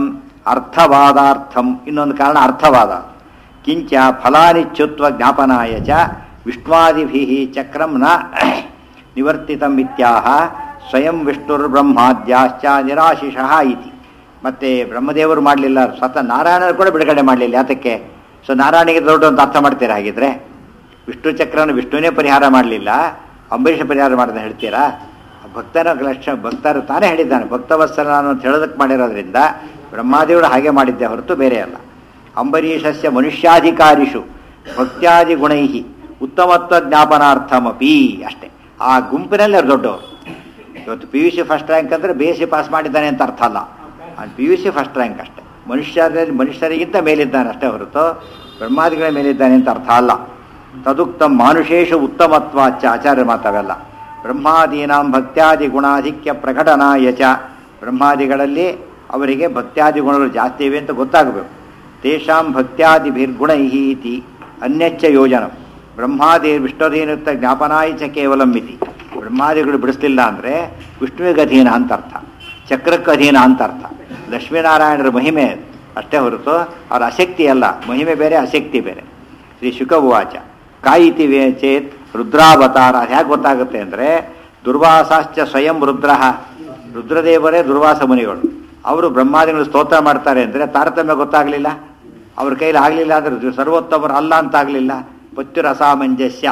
ಅರ್ಥವಾದಾರ್ಥಂ ಇನ್ನೊಂದು ಕಾರಣ ಅರ್ಥವಾದ ಕಿಂಚ ಫಲಾನಿಚ್ಯುತ್ವ ಜ್ಞಾಪನಾಯ ಚ ವಿಷ್ಣುವಾದಿಭಿ ಚಕ್ರಂ ನ ನಿವರ್ತಿತಂ ಇತ್ಯಾಹ ಸ್ವಯಂ ವಿಷ್ಣುರ್ಬ್ರಹ್ಮಾದ್ಯಾಶ್ಚ ನಿರಾಶಿಷಃ ಇತಿ ಮತ್ತೆ ಬ್ರಹ್ಮದೇವರು ಮಾಡಲಿಲ್ಲ ಸ್ವತಃ ನಾರಾಯಣರು ಕೂಡ ಬಿಡುಗಡೆ ಮಾಡಲಿಲ್ಲ ಯಾತಕ್ಕೆ ಸೊ ನಾರಾಯಣಿಗೆ ದೊಡ್ಡ ಅಂತ ಅರ್ಥ ಮಾಡ್ತೀರಾ ಹಾಗಿದ್ರೆ ವಿಷ್ಣು ಚಕ್ರನ ವಿಷ್ಣುನೇ ಪರಿಹಾರ ಮಾಡಲಿಲ್ಲ ಅಂಬರೀಷ ಪರಿಹಾರ ಮಾಡಿದ ಹೇಳ್ತೀರಾ ಭಕ್ತರ ಲಕ್ಷ ಭಕ್ತರು ತಾನೇ ಹೇಳಿದ್ದಾನೆ ಭಕ್ತವತ್ಸಲ ಅಂತ ಹೇಳೋದಕ್ಕೆ ಮಾಡಿರೋದ್ರಿಂದ ಬ್ರಹ್ಮಾದೇವರು ಹಾಗೆ ಮಾಡಿದ್ದೆ ಹೊರತು ಬೇರೆ ಅಲ್ಲ ಅಂಬರೀಷಸ್ಯ ಮನುಷ್ಯಾಧಿಕಾರಿಷು ಭಕ್ತ್ಯಾದಿ ಗುಣೈ ಉತ್ತಮತ್ವ ಜ್ಞಾಪನಾರ್ಥಮಪಿ ಅಷ್ಟೇ ಆ ಗುಂಪಿನಲ್ಲಿ ಅವ್ರು ದೊಡ್ಡವರು ಇವತ್ತು P U C first rank ಅಂದರೆ ಬಿ ಎಸ್ ಸಿ ಪಾಸ್ ಮಾಡಿದ್ದಾನೆ ಅಂತ ಅರ್ಥ ಅಲ್ಲ ಅದು P U C first rank ಅಷ್ಟೇ ಮನುಷ್ಯರಲ್ಲಿ ಮನುಷ್ಯರಿಗಿಂತ ಮೇಲಿದ್ದಾನೆ ಅಷ್ಟೇ ಹೊರತು ಬ್ರಹ್ಮಾದಿಗಳ ಮೇಲಿದ್ದಾನೆ ಅಂತ ಅರ್ಥ ಅಲ್ಲ ತದುಕ್ತಂ ಮಾನುಷೇಷು ಉತ್ತಮತ್ವಾಚ ಆಚಾರ್ಯ ಮಾತವೆಲ್ಲ ಬ್ರಹ್ಮಾದೀನಾಂ ಭಕ್ತ್ಯಾದಿ ಗುಣಾಧಿಕ್ಯ ಪ್ರಕಟನಾಯ ಚ ಬ್ರಹ್ಮಾದಿಗಳಲ್ಲಿ ಅವರಿಗೆ ಭಕ್ತ್ಯಾದಿ ಗುಣಗಳು ಜಾಸ್ತಿ ಇವೆ ಅಂತ ಗೊತ್ತಾಗಬೇಕು ತೇಷಾಂ ಭಕ್ತ್ಯಾದಿಭಿರ್ಗುಣೈ ಇತಿ ಅನ್ಯಚ್ಚ ಯೋಜನಂ ಬ್ರಹ್ಮಾದಿ ವಿಷ್ಣುಧೀನಯುಕ್ತ ಜ್ಞಾಪನಾಯ ಚ ಕೇವಲಂ ಇತಿ ಬ್ರಹ್ಮಾದಿಗಳು ಬಿಡಿಸ್ಲಿಲ್ಲ ಅಂದರೆ ವಿಷ್ಣುವಿಗೆ ಅಧೀನ ಅಂತ ಅರ್ಥ ಚಕ್ರಕ್ಕೆ ಅಧೀನ ಅಂತ ಅರ್ಥ ಲಕ್ಷ್ಮೀನಾರಾಯಣರ ಮಹಿಮೆ ಅಷ್ಟೇ ಹೊರತು ಅವರ ಅಶಕ್ತಿ ಅಲ್ಲ ಮಹಿಮೆ ಬೇರೆ ಅಶಕ್ತಿ ಬೇರೆ ಶ್ರೀ ಶುಕವಾಚ ಕಾಯಿತಿ ವೇ ಚೇತ್ ರುದ್ರಾವತಾರ ಅದು ಹೇಗೆ ಗೊತ್ತಾಗುತ್ತೆ ಅಂದರೆ ದುರ್ವಾಸಾಶ್ಚ ಸ್ವಯಂ ರುದ್ರ ರುದ್ರದೇವರೇ ದುರ್ವಾಸ ಮುನಿಗಳು ಅವರು ಬ್ರಹ್ಮಾದಿಗಳು ಸ್ತೋತ್ರ ಮಾಡ್ತಾರೆ ಅಂದರೆ ತಾರತಮ್ಯ ಗೊತ್ತಾಗಲಿಲ್ಲ ಅವ್ರ ಕೈಲಿ ಆಗಲಿಲ್ಲ ಅಂದರೆ ಸರ್ವೋತ್ತಮರು ಅಲ್ಲ ಅಂತ ಆಗಲಿಲ್ಲ ಪತ್ಯುರಸಾಮಂಜಸ್ಯ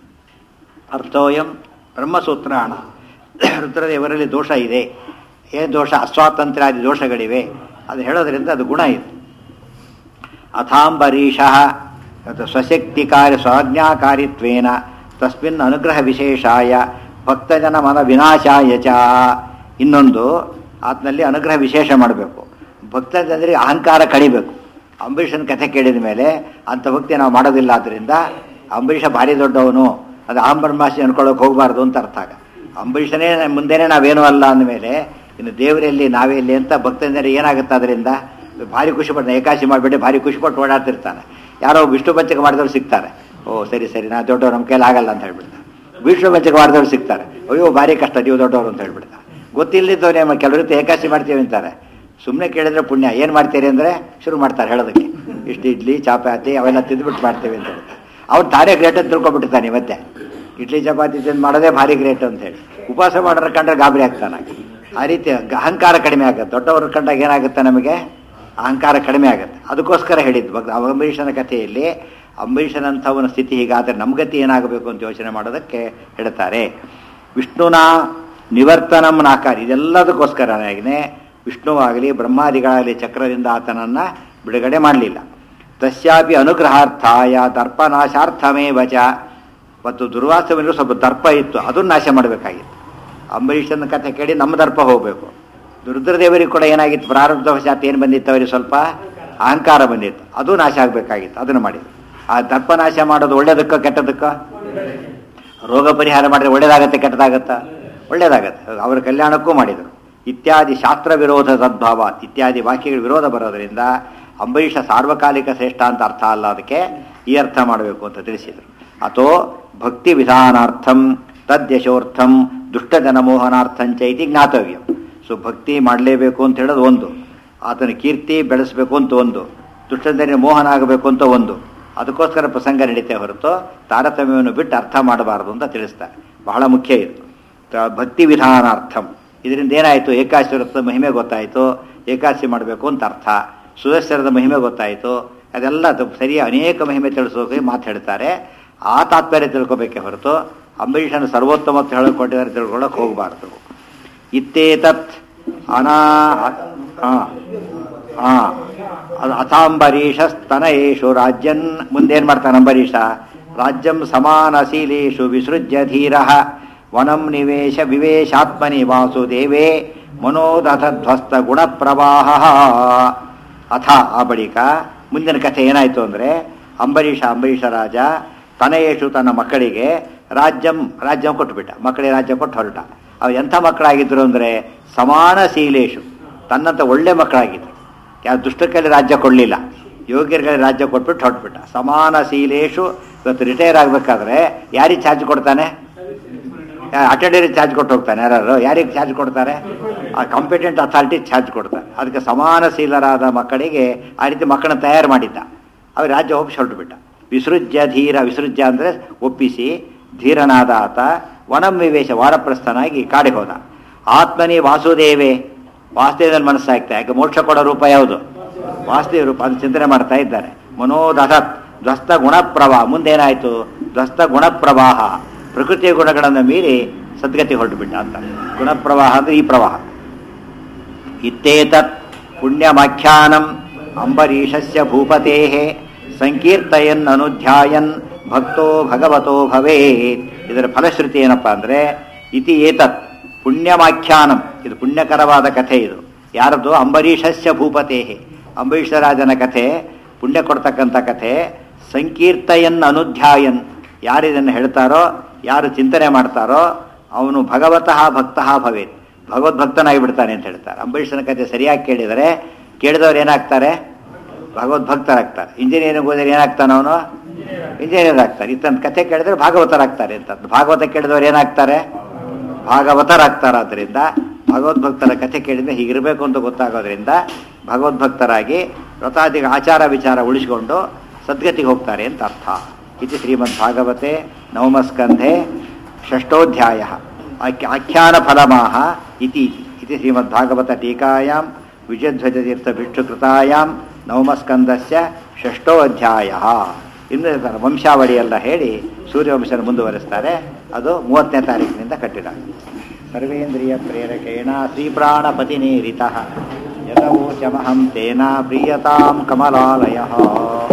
ಅರ್ಥೋಯಂ ಬ್ರಹ್ಮಸೂತ್ರಾಣ ರುದ್ರದೇವರಲ್ಲಿ ದೋಷ ಇದೆ ಏನು ದೋಷ ಅಸ್ವಾತಂತ್ರ್ಯಾದಿ ದೋಷಗಳಿವೆ ಅದು ಹೇಳೋದ್ರಿಂದ ಅದು ಗುಣ ಇದೆ ಅಥಾಂಬರೀಷ ಸ್ವಶಕ್ತಿಕಾರ್ಯ ಸ್ವಾಜ್ಞಾಕಾರಿತ್ವೇನ ತಸ್ಮಿನ್ ಅನುಗ್ರಹ ವಿಶೇಷಾಯ ಭಕ್ತಜನ ಮನ ವಿನಾಶಾಯ ಚ ಇನ್ನೊಂದು ಆತನಲ್ಲಿ ಅನುಗ್ರಹ ವಿಶೇಷ ಮಾಡಬೇಕು ಭಕ್ತಜನರಿಗೆ ಅಹಂಕಾರ ಕಡಿಬೇಕು ಅಂಬರೀಷನ ಕಥೆ ಕೇಳಿದ ಮೇಲೆ ಅಂಥ ಭಕ್ತಿ ನಾವು ಮಾಡೋದಿಲ್ಲ ಆದ್ದರಿಂದ ಅಂಬರೀಷ ಭಾರಿ ದೊಡ್ಡವನು ಅದು ಅಹಂ ಬ್ರಹ್ಮಾಸಿ ಅನ್ಕೊಳ್ಳೋಕೆ ಹೋಗಬಾರ್ದು ಅಂತ ಅರ್ಥ ಆಗ ಅಂಬರೀಷನೇ ಮುಂದೆನೇ ನಾವೇನೂ ಅಲ್ಲ ಅಂದಮೇಲೆ ಇನ್ನು ದೇವರಲ್ಲಿ ನಾವೇ ಇಲ್ಲಿ ಅಂತ ಭಕ್ತಜನರಿಗೆ ಏನಾಗುತ್ತೆ ಅದರಿಂದ ಭಾರಿ ಖುಷಿ ಪಟ್ಟು ಏಕಾಶಿ ಮಾಡಿಬಿಟ್ಟು ಭಾರಿ ಖುಷಿ ಪಟ್ಟು ಓಡಾಡ್ತಿರ್ತಾನೆ ಯಾರೋ ವಿಷ್ಣು ಪಂಚಕ ಮಾಡಿದವ್ರು ಸಿಗ್ತಾರೆ ಓ ಸರಿ ಸರಿ ನಾ ದೊಡ್ಡವ್ರು ನಮ್ಮ ಕೈಲಿ ಆಗಲ್ಲ ಅಂತ ಹೇಳ್ಬಿಡ್ತಾರೆ ವಿಷ್ಣು ಪಂಚಕ ಮಾಡಿದವ್ರು ಸಿಗ್ತಾರೆ ಅಯ್ಯೋ ಭಾರಿ ಕಷ್ಟ ನೀವು ದೊಡ್ಡವರು ಅಂತ ಹೇಳ್ಬಿಡ್ತಾರೆ ಗೊತ್ತಿಲ್ಲದಿದ್ದವ್ರು ನಮ್ಮ ಕೆಲವರು ಏಕಾಶಿ ಮಾಡ್ತೀವಿ ಅಂತಾರೆ ಸುಮ್ಮನೆ ಕೇಳಿದ್ರೆ ಪುಣ್ಯ ಏನು ಮಾಡ್ತೀರಿ ಅಂದರೆ ಶುರು ಮಾಡ್ತಾರೆ ಹೇಳೋದಕ್ಕೆ ಇಷ್ಟು ಇಡ್ಲಿ ಚಾಪಾತಿ ಅವೆಲ್ಲ ತಿಂದ್ಬಿಟ್ಟು ಮಾಡ್ತೇವೆ ಅಂತ ಹೇಳ್ತಾರೆ ಅವ್ನು ತಾನೇ ಗ್ರೇಟ್ ಅಂತ ತಿಳ್ಕೊಬಿಟ್ಟಿರ್ತಾನೆ ಇವತ್ತೆ ಇಡ್ಲಿ ಚಪಾತಿ ತಿಂದು ಮಾಡೋದೇ ಭಾರಿ ಗ್ರೇಟ್ ಅಂತ ಹೇಳಿ ಉಪವಾಸ ಮಾಡೋರ ಕಂಡ್ರೆ ಗಾಬರಿ ಆಗ್ತಾನೆ ಆ ರೀತಿ ಅಹಂಕಾರ ಕಡಿಮೆ ಆಗುತ್ತೆ ದೊಡ್ಡವ್ರ ಕಂಡಾಗ ಏನಾಗುತ್ತೆ ನಮಗೆ ಅಹಂಕಾರ ಕಡಿಮೆ ಆಗುತ್ತೆ ಅದಕ್ಕೋಸ್ಕರ ಹೇಳಿದ್ದು ಭಕ್ತ ಅಂಬರೀಷನ ಕಥೆಯಲ್ಲಿ ಅಂಬರೀಷನಂಥವನ ಸ್ಥಿತಿ ಹೀಗಾದರೆ ನಮ್ಮ ಗತಿ ಏನಾಗಬೇಕು ಅಂತ ಯೋಚನೆ ಮಾಡೋದಕ್ಕೆ ಹೇಳ್ತಾರೆ ವಿಷ್ಣುನ ನಿವರ್ತನಂ ನಾಕಾರ ಇದೆಲ್ಲದಕ್ಕೋಸ್ಕರನೇ ವಿಷ್ಣುವಾಗಲಿ ಬ್ರಹ್ಮಾದಿಗಳಾಗಲಿ ಚಕ್ರದಿಂದ ಆತನನ್ನು ಬಿಡುಗಡೆ ಮಾಡಲಿಲ್ಲ ತಸ್ಯಾಪಿ ಅನುಗ್ರಹಾರ್ಥಾಯ ದರ್ಪನಾಶಾರ್ಥಮೇವ ಚ ಮತ್ತು ದುರ್ವಾಸವಿನೂ ಸ್ವಲ್ಪ ದರ್ಪ ಇತ್ತು ಅದನ್ನು ನಾಶ ಮಾಡಬೇಕಾಗಿತ್ತು ಅಂಬರೀಷನ ಕಥೆ ಕೇಳಿ ನಮ್ಮ ದರ್ಪ ಹೋಗಬೇಕು ರುದ್ರದೇವರಿಗೆ ಕೂಡ ಏನಾಗಿತ್ತು ಪ್ರಾರಬ್ಧವಶಾತ್ ಏನು ಬಂದಿತ್ತು ಅವರಿಗೆ ಸ್ವಲ್ಪ ಅಹಂಕಾರ ಬಂದಿತ್ತು ಅದು ನಾಶ ಆಗಬೇಕಾಗಿತ್ತು ಅದನ್ನು ಮಾಡಿದ್ರು ಆ ದರ್ಪ ನಾಶ ಮಾಡೋದು ಒಳ್ಳೇದಕ್ಕೋ ಕೆಟ್ಟದಕ್ಕೋ ರೋಗ ಪರಿಹಾರ ಮಾಡಿದ್ರೆ ಒಳ್ಳೇದಾಗತ್ತೆ ಕೆಟ್ಟದಾಗತ್ತಾ ಒಳ್ಳೇದಾಗತ್ತೆ ಅವರ ಕಲ್ಯಾಣಕ್ಕೂ ಮಾಡಿದರು ಇತ್ಯಾದಿ ಶಾಸ್ತ್ರ ವಿರೋಧ ಸದ್ಭಾವ ಇತ್ಯಾದಿ ವಾಕ್ಯಗಳ ವಿರೋಧ ಬರೋದರಿಂದ ಅಂಬರೀಷ ಸಾರ್ವಕಾಲಿಕ ಶ್ರೇಷ್ಠ ಅಂತ ಅರ್ಥ ಅಲ್ಲ ಅದಕ್ಕೆ ಈ ಅರ್ಥ ಮಾಡಬೇಕು ಅಂತ ತಿಳಿಸಿದರು ಅಥೋ ಭಕ್ತಿ ವಿಧಾನಾರ್ಥಂ ತದ್ಯಶೋರ್ಥಂ ದುಷ್ಟಜನಮೋಹನಾರ್ಥಂಚ ಇತಿ ಜ್ಞಾತವ್ಯ ಸೊ ಭಕ್ತಿ ಮಾಡಲೇಬೇಕು ಅಂತ ಹೇಳೋದು ಒಂದು ಆತನ ಕೀರ್ತಿ ಬೆಳೆಸಬೇಕು ಅಂತ ಒಂದು ದುಷ್ಟಜನ ಮೋಹನ ಆಗಬೇಕು ಅಂತ ಒಂದು ಅದಕ್ಕೋಸ್ಕರ ಪ್ರಸಂಗ ನಡೀತೆ ಹೊರತು ತಾರತಮ್ಯವನ್ನು ಬಿಟ್ಟು ಅರ್ಥ ಮಾಡಬಾರದು ಅಂತ ತಿಳಿಸ್ತಾರೆ ಬಹಳ ಮುಖ್ಯ ಇದು ತ- ಭಕ್ತಿ ವಿಧಾನಾರ್ಥಂ ಇದರಿಂದ ಏನಾಯಿತು ಏಕಾಶ್ವರದ ಮಹಿಮೆ ಗೊತ್ತಾಯಿತು ಏಕಾದಶಿ ಮಾಡಬೇಕು ಅಂತ ಅರ್ಥ ಸುದರ್ಶನದ ಮಹಿಮೆ ಗೊತ್ತಾಯಿತು ಅದೆಲ್ಲ ಅದು ಸರಿಯ ಅನೇಕ ಮಹಿಮೆ ತಿಳಿಸೋಕೆ ಮಾತು ಹೇಳ್ತಾರೆ ಆ ತಾತ್ಪರ್ಯ ತಿಳ್ಕೊಬೇಕೆ ಹೊರತು ಅಂಬರೀಷನ ಸರ್ವೋತ್ತಮ ಅಂತ ಹೇಳಿಕೊಟ್ಟಿದ್ದಾರೆ ತಿಳ್ಕೊಳ್ಳೋಕೆ ಹೋಗಬಾರ್ದು ಇತ್ತೇತತ್ ಅನಾ ಹಾಂ ಹಾಂ ಅದು ಅಥಾಂಬರೀಷ ಸ್ತನಯೇಷು ರಾಜ್ಯನ್ ಮುಂದೇನು ಮಾಡ್ತಾನೆ ಅಂಬರೀಷ ರಾಜ್ಯಂ ಸಮಾನಶೀಲೇಷು ವಿಸೃಜ್ಯ ಧೀರ ವನಂ ನಿವೇಶ ವಿವೇಶಾತ್ಮನಿ ವಾಸುದೇವೇ ಮನೋದಧ್ವಸ್ತ ಗುಣಪ್ರವಾಹ ಅಥ ಆ ಬಳಿಕ ಮುಂದಿನ ಕಥೆ ಏನಾಯಿತು ಅಂದರೆ ಅಂಬರೀಷ ಅಂಬರೀಷ ರಾಜ ತನಯೇಷು ತನ್ನ ಮಕ್ಕಳಿಗೆ ರಾಜ್ಯಂ ರಾಜ್ಯ ಕೊಟ್ಟುಬಿಟ್ಟ ಮಕ್ಕಳಿಗೆ ರಾಜ್ಯ ಕೊಟ್ಟು ಹೊರಟ ಅವು ಎಂಥ ಮಕ್ಕಳಾಗಿದ್ದರು ಅಂದರೆ ಸಮಾನ ಶೀಲೇಶು ತನ್ನಂತ ಒಳ್ಳೆ ಮಕ್ಕಳಾಗಿದ್ದರು ಯಾವ ದುಷ್ಟಕಲ್ಲಿ ರಾಜ್ಯ ಕೊಡಲಿಲ್ಲ ಯೋಗ್ಯರಿಗೆ ರಾಜ್ಯ ಕೊಟ್ಬಿಟ್ಟು ಹೊರಟ್ಬಿಟ್ಟ ಸಮಾನ ಶೀಲೇಶು ಇವತ್ತು ರಿಟೈರ್ ಆಗಬೇಕಾದ್ರೆ ಯಾರಿಗೆ ಚಾರ್ಜ್ ಕೊಡ್ತಾನೆ ಅಟೆಂಡರ್ ಚಾರ್ಜ್ ಕೊಟ್ಟು ಹೋಗ್ತಾನೆ ಯಾರು ಯಾರಿಗೆ ಚಾರ್ಜ್ ಕೊಡ್ತಾರೆ ಆ ಕಾಂಪಿಟೆಂಟ್ ಅಥಾರಿಟಿ ಚಾರ್ಜ್ ಕೊಡ್ತಾರೆ ಅದಕ್ಕೆ ಸಮಾನಶೀಲರಾದ ಮಕ್ಕಳಿಗೆ ಆ ರೀತಿ ಮಕ್ಕಳನ್ನ ತಯಾರು ಮಾಡಿದ್ದ ಅವ್ರು ರಾಜ್ಯ ಹೋಗಿ ಹೊರಟು ಬಿಟ್ಟ ವಿಸೃಜ್ಯ ಧೀರ ವಿಸೃಜ್ಯ ಅಂದರೆ ಒಪ್ಪಿಸಿ ಧೀರನಾದ ಆತ ವನಂ ವಿವೇಶ ವಾರಪ್ರಸ್ಥನಾಗಿ ಕಾಡಿಗೆ ಹೋದ ಆತ್ಮನಿ ವಾಸುದೇವೇ ವಾಸುದೇವನ ಮನಸ್ಸಾಗ್ತಾ ಯಾಕೆ ಮೋಕ್ಷ ಕೊಡೋ ರೂಪ ಯಾವುದು ವಾಸುದೇವ ರೂಪ ಅದು ಚಿಂತನೆ ಮಾಡ್ತಾ ಇದ್ದಾರೆ ಮನೋದಧತ್ ಧ್ವಸ್ತ ಗುಣಪ್ರವಾಹ ಮುಂದೇನಾಯಿತು ಧ್ವಸ್ತ ಗುಣಪ್ರವಾಹ ಪ್ರಕೃತಿಯ ಗುಣಗಳನ್ನು ಮೀರಿ ಸದ್ಗತಿ ಹೊರಟು ಬಿಟ್ಟ ಅಂತ ಗುಣಪ್ರವಾಹ ಅಂದರೆ ಈ ಪ್ರವಾಹ ಇತ್ತೇತತ್ ಪುಣ್ಯಮಾಖ್ಯಾನಂ ಅಂಬರೀಷಸ್ಯ ಭೂಪತೆ ಸಂಕೀರ್ತಯನ್ ಅನುಧ್ಯಾಯನ್ ಭಕ್ತೋ ಭಗವತೋ ಭವೇತ್ ಇದರ ಫಲಶ್ರುತಿ ಏನಪ್ಪಾ ಅಂದ್ರೆ ಇತಿ ಏತತ್ ಪುಣ್ಯಮಾಖ್ಯಾನಂ ಇದು ಪುಣ್ಯಕರವಾದ ಕಥೆ ಇದು ಯಾರದು ಅಂಬರೀಷಸ್ಯ ಭೂಪತೆ ಅಂಬರೀಷರಾಜನ ಕಥೆ ಪುಣ್ಯ ಕೊಡ್ತಕ್ಕಂಥ ಕಥೆ ಸಂಕೀರ್ತಯನ್ ಅನುಧ್ಯಾಯನ್ ಯಾರಿದನ್ನು ಹೇಳ್ತಾರೋ ಯಾರು ಚಿಂತನೆ ಮಾಡ್ತಾರೋ ಅವನು ಭಗವತಃ ಭಕ್ತಃ ಭವೇತ್ ಭಗವದ್ಭಕ್ತನಾಗಿ ಬಿಡ್ತಾನೆ ಅಂತ ಹೇಳ್ತಾರೆ ಅಂಬರೀಷನ ಕಥೆ ಸರಿಯಾಗಿ ಕೇಳಿದರೆ ಕೇಳಿದವ್ರು ಏನಾಗ್ತಾರೆ ಭಗವದ್ಭಕ್ತರಾಗ್ತಾರೆ ಇಂಜಿನಿಯರಿಂಗ್ ಹೋದ್ರೆ ಏನಾಗ್ತಾನೆ ಅವನು ಇಂಜಿನಿಯರ್ ಆಗ್ತಾರೆ ಇತ್ತಂತ ಕಥೆ ಕೇಳಿದ್ರೆ ಭಾಗವತರಾಗ್ತಾರೆ ಅಂತ ಭಾಗವತ ಕೇಳಿದವ್ರು ಏನಾಗ್ತಾರೆ ಭಾಗವತರಾಗ್ತಾರಾದ್ರಿಂದ ಭಗವದ್ಭಕ್ತರ ಕಥೆ ಕೇಳಿದ್ರೆ ಹೀಗಿರಬೇಕು ಅಂತ ಗೊತ್ತಾಗೋದ್ರಿಂದ ಭಗವದ್ಭಕ್ತರಾಗಿ ವ್ರತಾದಿ ಆಚಾರ ವಿಚಾರ ಉಳಿಸಿಕೊಂಡು ಸದ್ಗತಿಗೆ ಹೋಗ್ತಾರೆ ಅಂತ ಅರ್ಥ ಇದು ಶ್ರೀಮದ್ ಭಾಗವತೆ ನವಮಸ್ಕಂಧೆ ಷಷ್ಠೋಧ್ಯಾಯ ಆಖ್ಯ ಆಖ್ಯಾನ ಫಲಮಾಹ ಇತಿ ಇತಿ ಶ್ರೀಮದ್ ಭಾಗವತ ಟೀಕಾಯಾಂ ವಿಜಯಧ್ವಜತೀರ್ಥ ಭಿಕ್ಷುಕೃತಾಯಾಂ ನವಮಸ್ಕಂದಸ್ಯ ಷಷ್ಠೋ ಅಧ್ಯಾಯ ಇನ್ನು ಇದರ ವಂಶಾವಳಿ ಎಲ್ಲ ಹೇಳಿ ಸೂರ್ಯವಂಶನ ಮುಂದುವರಿಸ್ತಾರೆ ಅದು ಮೂವತ್ತನೇ ತಾರೀಕಿನಿಂದ ಕಟ್ಟಿದ ಸರ್ವೇಂದ್ರಿಯ ಪ್ರೇರಕೇಣ ಶ್ರೀಪ್ರಾಣಪತಿನೇರಿತ ಎಲ್ಲವೂ ಚಮಹಂ ತೇನ ಪ್ರೀಯತಾಂ ಕಮಲಾಲಯ